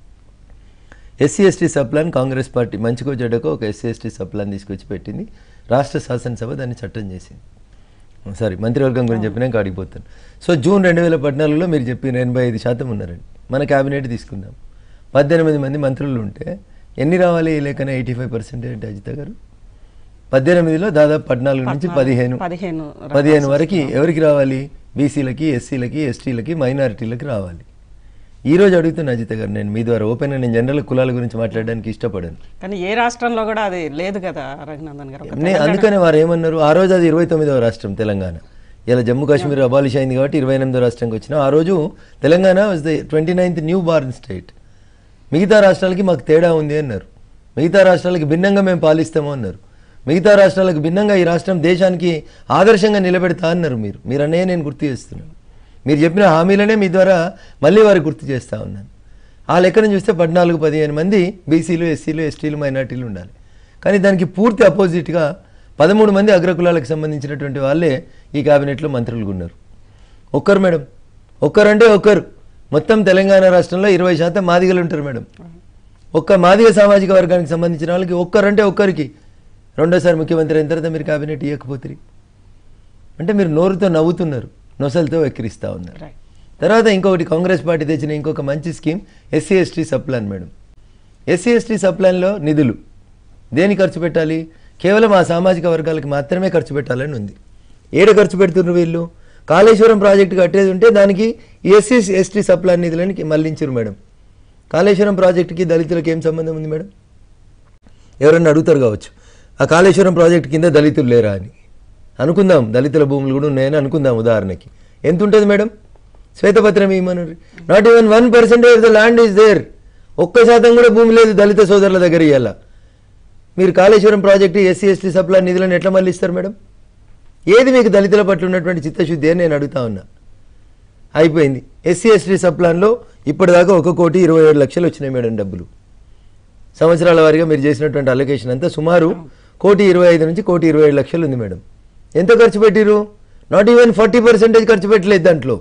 S2: SC ST sub plan Congress party మంచికో చెడ్డకో ఒక ఎస్సీ ఎస్టీ సప్లాన్ తీసుకొచ్చి పెట్టింది రాష్ట్ర శాసనసభ దాన్ని చట్టం చేసింది సారీ మంత్రివర్గం గురించి చెప్పినాక అడిగిపోతాను సో జూన్ రెండు వేల పద్నాలుగులో మీరు చెప్పిన ఎనభై ఐదు శాతం ఉన్నారండి మన క్యాబినెట్ తీసుకుందాం పద్దెనిమిది మంది మంత్రులు ఉంటే ఎన్ని రావాలి ఈ లెక్కన ఎయిటీ ఫైవ్ పర్సెంటేజ్ అజిత గారు పద్దెనిమిదిలో దాదాపు పద్నాలుగు నుంచి పదిహేను
S1: పదిహేను
S3: పదిహేను వరకు ఎవరికి రావాలి బీసీలకి ఎస్సీలకి ఎస్టీలకి మైనారిటీలకి రావాలి ఈ రోజు అడుగుతున్న అజిత గారు నేను మీ ద్వారా ఓపెన్ నేను జనరల్ కులాల గురించి మాట్లాడడానికి ఇష్టపడాను
S1: కానీ ఏ రాష్ట్రంలో కూడా అది లేదు కదా రఘునందన్ గారు ఒక
S3: నే- అందుకనే వారు ఏమన్నారు ఆ రోజు అది ఇరవై తొమ్మిదవ రాష్ట్రం తెలంగాణ ఇలా జమ్మూ కాశ్మీర్ అబాలిష్ అయింది కాబట్టి ఇరవై ఎనిమిదో రాష్ట్రంకి వచ్చిన ఆ రోజు Telangana was the twenty ninth new born state మిగతా రాష్ట్రాలకి మాకు తేడా ఉంది అన్నారు మిగతా రాష్ట్రాలకి భిన్నంగా మేము పాలిస్తాము అన్నారు మిగతా రాష్ట్రాలకు భిన్నంగా ఈ రాష్ట్రం దేశానికి ఆదర్శంగా నిలబెడతా అన్నారు మీరు మీరు అనే నేను గుర్తు చేస్తున్నాను మీరు చెప్పిన హామీలనే మీ ద్వారా మళ్ళీ వారు గుర్తు చేస్తా ఉన్నాను ఆ లెక్కను చూస్తే పద్నాలుగు పదిహేను మంది బీసీలు ఎస్సీలు ఎస్టీలు మైనార్టీలు ఉండాలి కానీ దానికి పూర్తి అపోజిట్గా
S2: పదమూడు మంది అగ్రకులాలకు సంబంధించినటువంటి వాళ్ళే ఈ క్యాబినెట్లో మంత్రులుగా ఉన్నారు ఒక్కరు మేడం ఒక్కరంటే ఒక్కరు మొత్తం తెలంగాణ రాష్ట్రంలో ఇరవై శాతం మాదిగలు ఉంటారు మేడం ఒక్క మాదిగ సామాజిక వర్గానికి సంబంధించిన వాళ్ళకి ఒక్కరంటే ఒక్కరికి రెండోసారి ముఖ్యమంత్రి అయిన తర్వాత మీరు క్యాబినెట్ ఇవ్వకపోతే అంటే మీరు నోరుతో నవ్వుతున్నారు నొసలతో వెక్కిరిస్తూ ఉన్నారు
S1: రైట్
S2: తర్వాత ఇంకొకటి కాంగ్రెస్ పార్టీ తెచ్చిన ఇంకొక మంచి scheme SC ST sub plan madam SC ST sub ప్లాన్లో నిధులు దేని ఖర్చు పెట్టాలి కేవలం ఆ సామాజిక వర్గాలకు మాత్రమే ఖర్చు పెట్టాలని ఉంది ఏడ ఖర్చు పెడుతున్నారు వీళ్ళు కాళేశ్వరం ప్రాజెక్టు కట్టేది ఉంటే దానికి ఎస్సీ ఎస్టీ సబ్ ప్లాన్ నిధులని మళ్లించారు మేడం కాళేశ్వరం ప్రాజెక్టుకి దళితులకు ఏం సంబంధం ఉంది మేడం ఎవరన్నా అడుగుతారు కావచ్చు ఆ కాళేశ్వరం ప్రాజెక్ట్ కింద దళితులు లేరా అని అనుకుందాం దళితుల భూములు కూడా ఉన్నాయని అనుకుందాం ఉదాహరణకి ఎంత ఉంటుంది మేడం శ్వేతపత్రం ఏమన్నారు not even one percentage the land is there ఒక్క శాతం కూడా భూమి లేదు దళిత సోదరుల దగ్గర ఇవ్వాల మీరు Kaleshwaram project SC ST sub plan నిధులను ఎట్లా మళ్ళీ ఇస్తారు మేడం ఏది మీకు దళితుల పట్ల ఉన్నటువంటి చిత్తశుద్ధి అని నేను అడుగుతా ఉన్నా అయిపోయింది ఎస్సీ ఎస్టీ సప్లాన్లో ఇప్పటిదాకా ఒక కోటి ఇరవై ఏడు లక్షలు వచ్చినాయి మేడం డబ్బులు సంవత్సరాల వారీగా మీరు చేసినటువంటి అలొకేషన్ అంతా సుమారు కోటి ఇరవై ఐదు నుంచి కోటి ఇరవై ఏడు లక్షలు ఉంది మేడం ఎంత ఖర్చు పెట్టిరు నాట్ ఈవెన్ ఫార్టీ పర్సెంటేజ్ ఖర్చు పెట్టలేదు దాంట్లో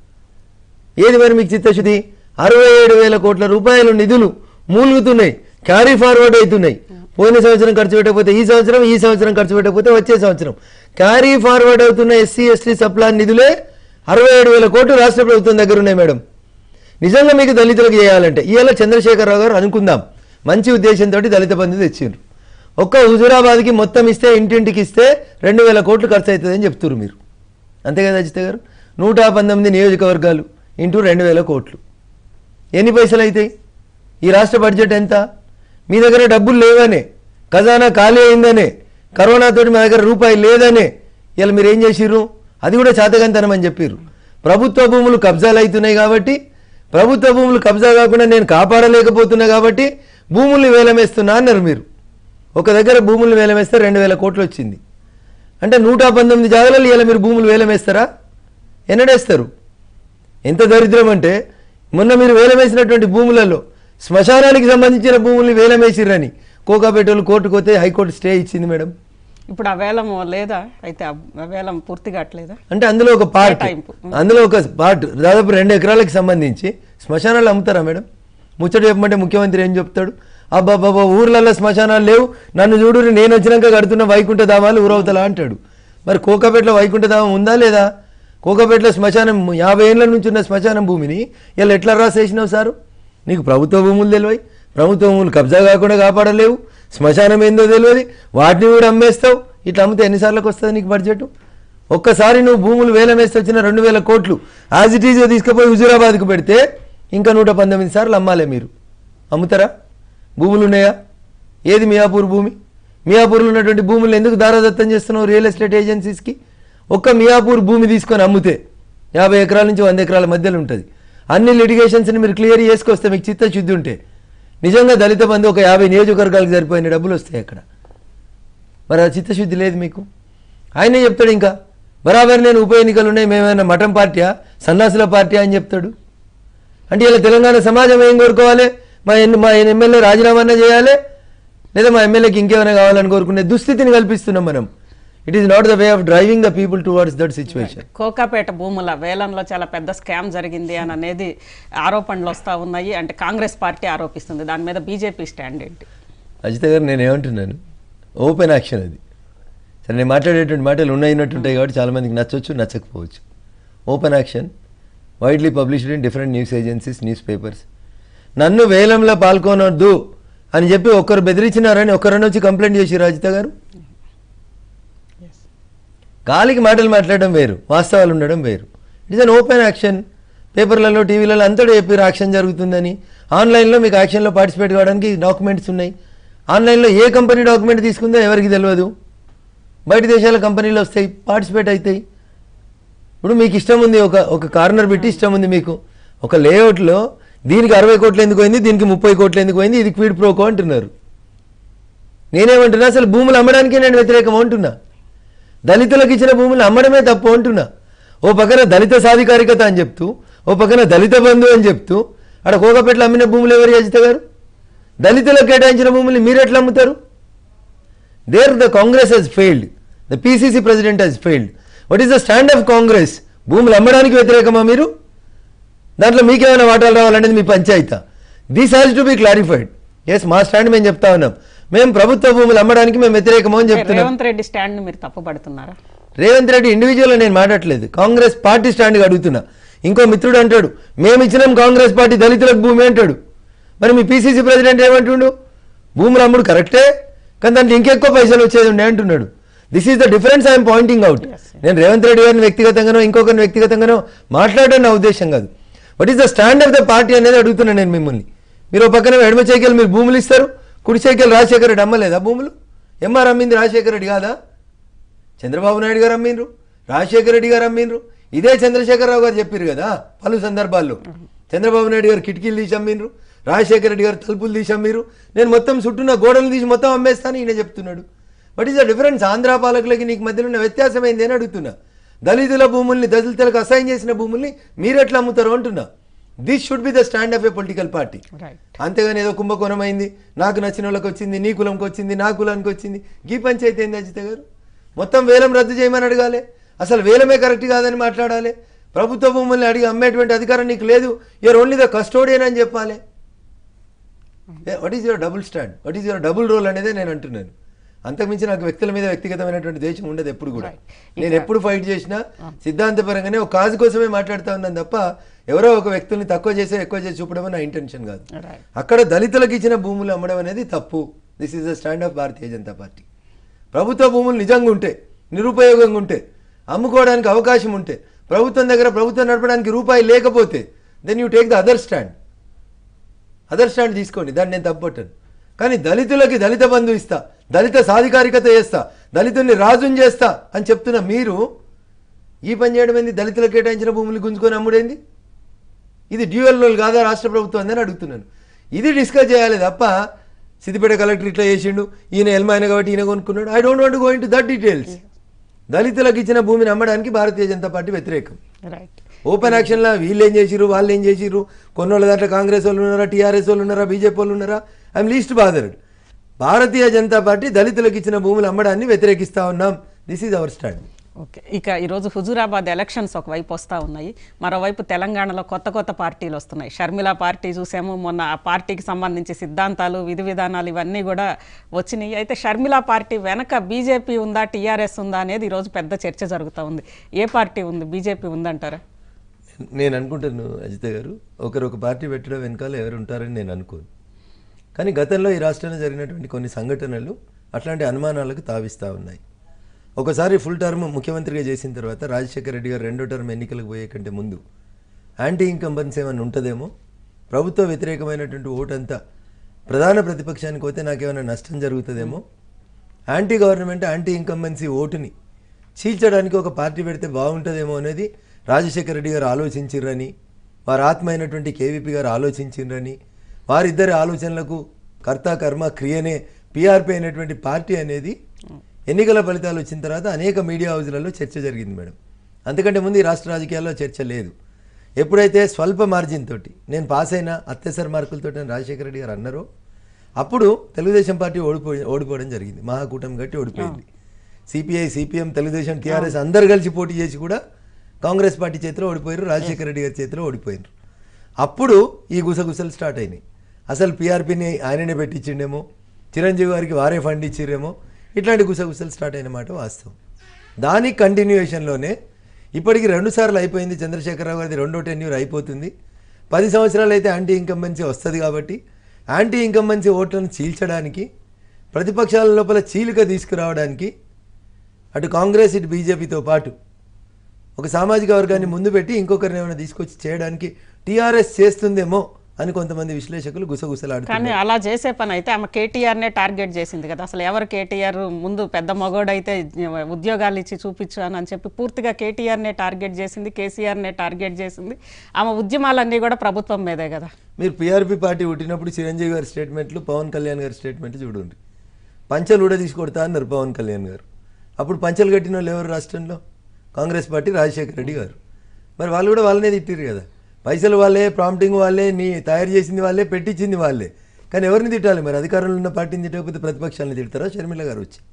S2: ఏది మరి మీకు చిత్తశుద్ధి అరవై ఏడు వేల కోట్ల రూపాయలు నిధులు మూలుగుతున్నాయి క్యారీ ఫార్వర్డ్ అవుతున్నాయి పోయిన సంవత్సరం ఖర్చు పెట్టకపోతే ఈ సంవత్సరం ఈ సంవత్సరం ఖర్చు పెట్టకపోతే వచ్చే సంవత్సరం క్యారీ ఫార్వర్డ్ అవుతున్న ఎస్సీ ఎస్టీ సప్లాన్ నిధులే అరవై ఏడు వేల కోట్లు రాష్ట్ర ప్రభుత్వం దగ్గర ఉన్నాయి మేడం నిజంగా మీకు దళితులకు చేయాలంటే ఇవాళ చంద్రశేఖరరావు గారు అనుకుందాం మంచి ఉద్దేశంతో దళిత బంధు తెచ్చిండ్రు ఒక్క హుజురాబాద్కి మొత్తం ఇస్తే ఇంటింటికి ఇస్తే రెండు వేల కోట్లు ఖర్చు అవుతుందని చెప్తున్నారు మీరు అంతే కదా అజిత గారు నూట పంతొమ్మిది నియోజకవర్గాలు ఇంటూ రెండు వేల కోట్లు ఎన్ని పైసలు అవుతాయి ఈ రాష్ట్ర బడ్జెట్ ఎంత మీ దగ్గర డబ్బులు లేవనే ఖజానా ఖాళీ అయిందనే కరోనాతోటి మా దగ్గర రూపాయి లేదనే ఇలా మీరు ఏం చేసిర్రు అది కూడా చేతకంతనం అని చెప్పిర్రు ప్రభుత్వ భూములు కబ్జాలు అవుతున్నాయి కాబట్టి ప్రభుత్వ భూములు కబ్జా కాకుండా నేను కాపాడలేకపోతున్నా కాబట్టి భూముల్ని వేలమేస్తున్నా అన్నారు మీరు ఒక దగ్గర భూములు వేలమేస్తే రెండు వేల కోట్లు వచ్చింది అంటే నూట పంతొమ్మిది జాగాలలో ఇలా మీరు భూములు వేలమేస్తారా ఎన్నడేస్తారు ఎంత దరిద్రం అంటే మొన్న మీరు వేలమేసినటువంటి భూములలో శ్మశానానికి సంబంధించిన భూముల్ని వేలమేసిర్రని కోకాపేటోళ్ళు కోర్టుకు పోతే హైకోర్టు స్టే ఇచ్చింది మేడం
S1: ఇప్పుడు ఆ వేలం లేదా అయితే ఆ వేలం పూర్తి కావట్లేదా
S2: అంటే అందులో ఒక పార్ట్
S1: కేటాయింపు.
S2: అందులో ఒక పార్ట్ దాదాపు రెండు ఎకరాలకు సంబంధించి శ్మశానాలు అమ్ముతారా మేడం ముచ్చట చెప్పమంటే ముఖ్యమంత్రి ఏం చెప్తాడు అబ్బాబాబా ఊర్లలో శ్మశానాలు లేవు నన్ను చూడు నేను వచ్చినాక కడుతున్న వైకుంఠ ధామాలు ఊరవతలా అంటాడు మరి కోకాపేటలో వైకుంఠ ధామం ఉందా లేదా కోకాపేటలో శ్మశానం యాభై ఏళ్ళ నుంచి ఉన్న శ్మశానం భూమిని ఇలా ఎట్లా రాసేసినావు సారు నీకు ప్రభుత్వ భూములు తెలివై ప్రభుత్వ భూములు కబ్జా కాకుండా కాపాడలేవు శ్మశానం ఏందో తెలియదు వాటిని కూడా అమ్మేస్తావు ఇట్లా అమ్మితే ఎన్నిసార్లకు వస్తుంది నీకు బడ్జెట్ ఒక్కసారి నువ్వు భూములు వేలం వేస్తే వచ్చిన రెండు వేల కోట్లు యాజ్ ఇట్ ఈజ్గా తీసుకుపోయి హుజూరాబాద్కు పెడితే ఇంకా నూట పంతొమ్మిది సార్లు అమ్మాలే మీరు అమ్ముతారా భూములు ఉన్నాయా ఏది మియాపూర్ భూమి మియాపూర్లో ఉన్నటువంటి భూములు ఎందుకు దారాదత్తం చేస్తున్నావు రియల్ ఎస్టేట్ ఏజెన్సీస్కి ఒక్క మియాపూర్ భూమి తీసుకొని అమ్మితే యాభై ఎకరాల నుంచి వంద ఎకరాల మధ్యలో ఉంటుంది అన్ని లిటిగేషన్స్ని మీరు క్లియర్ చేసుకొస్తే మీకు చిత్తశుద్ధి ఉంటే నిజంగా దళిత బంధు ఒక యాభై నియోజకవర్గాలకు సరిపోయిన డబ్బులు వస్తాయి అక్కడ మరి ఆ చిత్తశుద్ధి లేదు మీకు ఆయనే చెప్తాడు ఇంకా బరాబర్ నేను ఉప ఎన్నికలు ఉన్నాయి మేమైనా మఠం పార్టీయా సన్నాసుల పార్టీ అని చెప్తాడు అంటే ఇలా తెలంగాణ సమాజం ఏం కోరుకోవాలి మా ఎన్ని మా ఎమ్మెల్యే రాజీనామా చేయాలి లేదా మా ఎమ్మెల్యేకి ఇంకేమైనా కావాలని కోరుకునే దుస్థితిని కల్పిస్తున్నాం మనం it is not the way of driving the people towards that situation
S1: Kokapet భూముల వేలంలో చాలా పెద్ద స్కామ్ జరిగింది అని అనేది ఆరోపణలు వస్తూ ఉన్నాయి అంటే కాంగ్రెస్ పార్టీ ఆరోపిస్తుంది దాని మీద బీజేపీ స్టాండ్ ఏంటి
S2: అజిత గారు నేను ఏమంటున్నాను ఓపెన్ యాక్షన్ అది సరే నేను మాట్లాడేటువంటి మాటలు ఉన్నాయినట్టుంటాయి కాబట్టి చాలామందికి నచ్చవచ్చు నచ్చకపోవచ్చు open auction widely published in different news agencies newspapers నన్ను వేలంలో పాల్గొనొద్దు అని చెప్పి ఒకరు బెదిరించినారని ఒకరిని వచ్చి కంప్లైంట్ చేసి రాజిత గారు గాలికి మాటలు మాట్లాడడం వేరు వాస్తవాలు ఉండడం వేరు it is an open auction పేపర్లలో టీవీలలో అంతటా చెప్పారు యాక్షన్ జరుగుతుందని ఆన్లైన్లో మీకు యాక్షన్లో పార్టిసిపేట్ కావడానికి డాక్యుమెంట్స్ ఉన్నాయి ఆన్లైన్లో ఏ కంపెనీ డాక్యుమెంట్ తీసుకుందో ఎవరికి తెలియదు బయట దేశాల కంపెనీలు వస్తాయి పార్టిసిపేట్ అవుతాయి ఇప్పుడు మీకు ఇష్టం ఉంది ఒక ఒక కార్నర్ పెట్టి ఇష్టం ఉంది మీకు ఒక లేఅవుట్లో దీనికి అరవై కోట్లు ఎందుకు పోయింది దీనికి ముప్పై కోట్లు ఎందుకు పోయింది ఇది క్విడ్ ప్రోకో అంటున్నారు నేనేమంటున్నా అసలు భూములు అమ్మడానికి నేను వ్యతిరేకం అంటున్నా దళితులకు ఇచ్చిన భూములు అమ్మడమే తప్పు అంటున్నా ఓ పక్కన దళిత సాధికారికత అని చెప్తూ ఓ పక్కన దళిత బంధు అని చెప్తూ అక్కడ కోకపెట్లు అమ్మిన భూములు ఎవరు అజిత గారు దళితులకు కేటాయించిన భూములు మీరు ఎట్లా అమ్ముతారు
S3: there the Congress has failed the PCC president has failed what is the stand of Congress భూములు అమ్మడానికి వ్యతిరేకమా మీరు దాంట్లో మీకేమైనా వాటాలు రావాలనేది మీ panchayat this has to be clarified yes మా స్టాండ్ మేము చెప్తా ఉన్నాం మేము ప్రభుత్వ భూములు అమ్మడానికి మేము వ్యతిరేకమో అని చెప్తున్నాం
S1: రేవంత్ రెడ్డి స్టాండ్ మీరు తప్పుపడుతున్నారా
S3: రేవంత్ రెడ్డి ఇండివిజువల్ నేను మాట్లాడట్లేదు కాంగ్రెస్ పార్టీ స్టాండ్గా అడుగుతున్నా ఇంకో మిత్రుడు అంటాడు మేము ఇచ్చినాం కాంగ్రెస్ పార్టీ దళితులకు భూమి అంటాడు మరి మీ పీసీసీ ప్రెసిడెంట్ ఏమంటుండు భూములు అమ్ముడు కరెక్టే కానీ దాంట్లో ఇంకెక్కువ పైసలు వచ్చేది ఉండే అంటున్నాడు this is the difference I'm pointing out నేను రేవంత్ రెడ్డి గారిని వ్యక్తిగతంగానో ఇంకొకరిని వ్యక్తిగతంగానో మాట్లాడడం నా ఉద్దేశం కాదు what is the stand of the party అనేది అడుగుతున్నాను నేను మిమ్మల్ని మీరు ఒక పక్కన ఎడమ చేకెళ్ళి మీరు భూములు ఇస్తారు కుడి చేకెళ్ళి రాజశేఖర రెడ్డి అమ్మలేదా భూములు ఎంఆర్ అమ్మింది రాజశేఖర రెడ్డి కాదా చంద్రబాబు నాయుడు గారు అమ్మిండ్రు రాజశేఖర రెడ్డి గారు అమ్మిండ్రు ఇదే చంద్రశేఖరరావు గారు చెప్పారు కదా పలు సందర్భాల్లో చంద్రబాబు నాయుడు గారు కిటికీలు తీసి అమ్మిండ్రు రాజశేఖర రెడ్డి గారు తలుపులు తీసి అమ్మిరు నేను మొత్తం చుట్టూన్న గోడలు తీసి మొత్తం అమ్మేస్తాను ఈయన చెప్తున్నాడు but is the difference Andhra పాలకులకి నీకు మధ్యలో ఉన్న వ్యత్యాసం ఏంది అని అడుగుతున్నా దళితుల భూముల్ని దళితులకు అసైన్ చేసిన భూముల్ని మీరు ఎట్లా అమ్ముతారు అంటున్నా this should be the stand of a political party
S1: right
S3: అంతేగాని ఏదో కుంభకోణం అయింది నాకు నచ్చిన వాళ్ళకి వచ్చింది నీ కులంకి వచ్చింది నా కులానికి వచ్చింది గీ పంచాయతీ ఏంది అజిత గారు మొత్తం వేలం రద్దు చేయమని అడగాలి అసలు వేలమే కరెక్ట్ కాదని మాట్లాడాలి ప్రభుత్వ భూముల్ని అడిగి అమ్మేటువంటి అధికారం నీకు లేదు యూఆర్ ఓన్లీ ద కస్టోడియన్ అని చెప్పాలి what is your double stand what is your double role అనేదే నేను అంటున్నాను అంతకుమించి నాకు వ్యక్తుల మీద వ్యక్తిగతమైనటువంటి దేశం ఉండదు ఎప్పుడు కూడా
S1: Right.
S3: నేను ఎప్పుడు ఫైట్ చేసినా సిద్ధాంతపరంగానే ఒక కాజు కోసమే మాట్లాడుతూ ఉన్నాను తప్ప ఎవరో ఒక వ్యక్తుల్ని తక్కువ చేసే ఎక్కువ చేసి చూపడం నా ఇంటెన్షన్ కాదు
S1: రైట్
S3: అక్కడ దళితులకు ఇచ్చిన భూములు అమ్మడం అనేది తప్పు this is the stand of Bharatiya Janata Party ప్రభుత్వ భూములు నిజంగా ఉంటే నిరుపయోగంగా ఉంటే అమ్ముకోవడానికి అవకాశం ఉంటే ప్రభుత్వం దగ్గర ప్రభుత్వం నడపడానికి రూపాయి లేకపోతే then you take the other stand other stand తీసుకోండి దాన్ని నేను తప్పట్టను కానీ దళితులకి దళిత బంధు ఇస్తా దళిత సాధికారికత చేస్తా దళితుల్ని రాజుని చేస్తా అని చెప్తున్న మీరు ఈ పని చేయడం ఏంది దళితులకు కేటాయించిన భూములు గుంజుకొని అమ్ముడేంది ఇది డ్యూయల్ రోల్ కాదా రాష్ట్ర ప్రభుత్వం అని అడుగుతున్నాను ఇది డిస్కస్ చేయాలి తప్ప సిద్దిపేట కలెక్టర్ ఇట్లా చేసిండు ఈయన ఎల్మైన కాబట్టి ఈయన కొనుక్కున్నాడు I don't want go into that details దళితులకు ఇచ్చిన భూమిని అమ్మడానికి భారతీయ జనతా పార్టీ వ్యతిరేకం
S1: రైట్
S3: ఓపెన్ యాక్షన్లో వీళ్ళు ఏం చేసిరు వాళ్ళు ఏం చేసిరు కొన్ని వాళ్ళ దాంట్లో కాంగ్రెస్ వాళ్ళు ఉన్నారా టీఆర్ఎస్ వాళ్ళు ఉన్నారా బీజేపీ వాళ్ళు ఉన్నారా I'm least bothered Bharatiya Janata Party దళితులకు ఇచ్చిన భూములు అమ్మడాన్ని వ్యతిరేకిస్తా ఉన్నాం this is our stand
S1: okay ఇక ఈరోజు హుజూరాబాద్ ఎలక్షన్స్ ఒకవైపు వస్తూ ఉన్నాయి మరోవైపు తెలంగాణలో కొత్త కొత్త పార్టీలు వస్తున్నాయి షర్మిల పార్టీ చూసాము మొన్న ఆ పార్టీకి సంబంధించి సిద్ధాంతాలు విధి విధానాలు ఇవన్నీ కూడా వచ్చినాయి అయితే షర్మిల పార్టీ వెనక బీజేపీ ఉందా టీఆర్ఎస్ ఉందా అనేది ఈరోజు పెద్ద చర్చ జరుగుతూ ఉంది ఏ పార్టీ ఉంది బీజేపీ ఉందంటారా
S3: నేను అనుకుంటాను అజిత గారు ఒకరు ఒక పార్టీ పెట్టడం వెనకాల ఎవరు ఉంటారని నేను అనుకోను కానీ గతంలో ఈ రాష్ట్రంలో జరిగినటువంటి కొన్ని సంఘటనలు అట్లాంటి అనుమానాలకు తావిస్తూ ఉన్నాయి ఒకసారి ఫుల్ టర్మ్ ముఖ్యమంత్రిగా చేసిన తర్వాత రాజశేఖర రెడ్డి గారు రెండో టర్మ్ ఎన్నికలకు పోయే కంటే ముందు యాంటీ ఇన్కంబెన్స్ ఏమైనా ఉంటుందేమో ప్రభుత్వ వ్యతిరేకమైనటువంటి ఓటంతా ప్రధాన ప్రతిపక్షానికి పోతే నాకేమైనా నష్టం జరుగుతుందేమో యాంటీ గవర్నమెంట్ యాంటీ ఇన్కంబెన్సీ ఓటుని చీల్చడానికి ఒక పార్టీ పెడితే బాగుంటుందేమో అనేది రాజశేఖర రెడ్డి గారు ఆలోచించిర్రని వారి ఆత్మ అయినటువంటి కేవీపీ గారు ఆలోచించిండ్రని వారిద్దరి ఆలోచనలకు కర్త కర్మ క్రియనే పీఆర్పీ అయినటువంటి పార్టీ అనేది ఎన్నికల ఫలితాలు వచ్చిన తర్వాత అనేక మీడియా హౌజ్లలో చర్చ జరిగింది మేడం అంతకంటే ముందు ఈ రాష్ట్ర రాజకీయాల్లో చర్చ లేదు ఎప్పుడైతే స్వల్ప మార్జిన్ తోటి నేను పాస్ అయిన అత్యవసర మార్కులతో రాజశేఖర రెడ్డి గారు అన్నారో అప్పుడు తెలుగుదేశం పార్టీ ఓడిపోయి ఓడిపోవడం జరిగింది మహాకూటమి గట్టి ఓడిపోయింది సిపిఐ సిపిఎం తెలుగుదేశం టీఆర్ఎస్ అందరు కలిసి పోటీ చేసి కూడా కాంగ్రెస్ పార్టీ చేతిలో ఓడిపోయారు రాజశేఖర రెడ్డి గారి చేతిలో ఓడిపోయారు అప్పుడు ఈ గుసగుసలు స్టార్ట్ అయినాయి అసలు పీఆర్పీని ఆయననే పెట్టించిండేమో చిరంజీవి గారికి వారే ఫండ్ ఇచ్చిరేమో ఇట్లాంటి గుసగుసలు స్టార్ట్ అయిన మాట వాస్తవం దాని కంటిన్యూయేషన్లోనే ఇప్పటికి రెండు సార్లు అయిపోయింది చంద్రశేఖరరావు గారిది రెండో టెన్యూర్ అయిపోతుంది పది సంవత్సరాలు అయితే యాంటీ ఇన్కంబెన్సీ వస్తుంది కాబట్టి యాంటీ ఇన్కంబెన్సీ ఓట్లను చీల్చడానికి ప్రతిపక్షాల లోపల చీలిక తీసుకురావడానికి అటు కాంగ్రెస్ ఇటు బీజేపీతో పాటు ఒక సామాజిక వర్గాన్ని ముందు పెట్టి ఇంకొకరిని ఏమైనా తీసుకొచ్చి చేయడానికి టీఆర్ఎస్ చేస్తుందేమో అని కొంతమంది విశ్లేషకులు గుసగుసలాడుతున్నారు
S1: కానీ అలా చేసే పని అయితే ఆమె కేటీఆర్నే టార్గెట్ చేసింది కదా అసలు ఎవరు కేటీఆర్ ముందు పెద్ద మగోడైతే ఉద్యోగాలు ఇచ్చి చూపించాను అని చెప్పి పూర్తిగా కేటీఆర్నే టార్గెట్ చేసింది కేసీఆర్నే టార్గెట్ చేసింది ఆమె ఉద్యమాలన్నీ కూడా ప్రభుత్వం మీదే కదా
S3: మీరు పీఆర్పీ పార్టీ పుట్టినప్పుడు చిరంజీవి గారి స్టేట్మెంట్లు పవన్ కళ్యాణ్ గారి స్టేట్మెంట్లు చూడండి పంచలు కూడా తీసుకొడతా అన్నారు పవన్ కళ్యాణ్ గారు అప్పుడు పంచలు కట్టిన వాళ్ళు ఎవరు రాష్ట్రంలో కాంగ్రెస్ పార్టీ రాజశేఖర రెడ్డి గారు మరి వాళ్ళు కూడా వాళ్ళనే తిట్టిరు కదా పైసలు వాళ్ళే ప్రాంప్టింగ్ వాళ్ళే నీ తయారు చేసింది వాళ్ళే పెట్టించింది వాళ్ళే కానీ ఎవరిని తిట్టాలి మరి అధికారంలో ఉన్న పార్టీని తిట్టకపోతే ప్రతిపక్షాలను తిడతారా షర్మిల గారు వచ్చి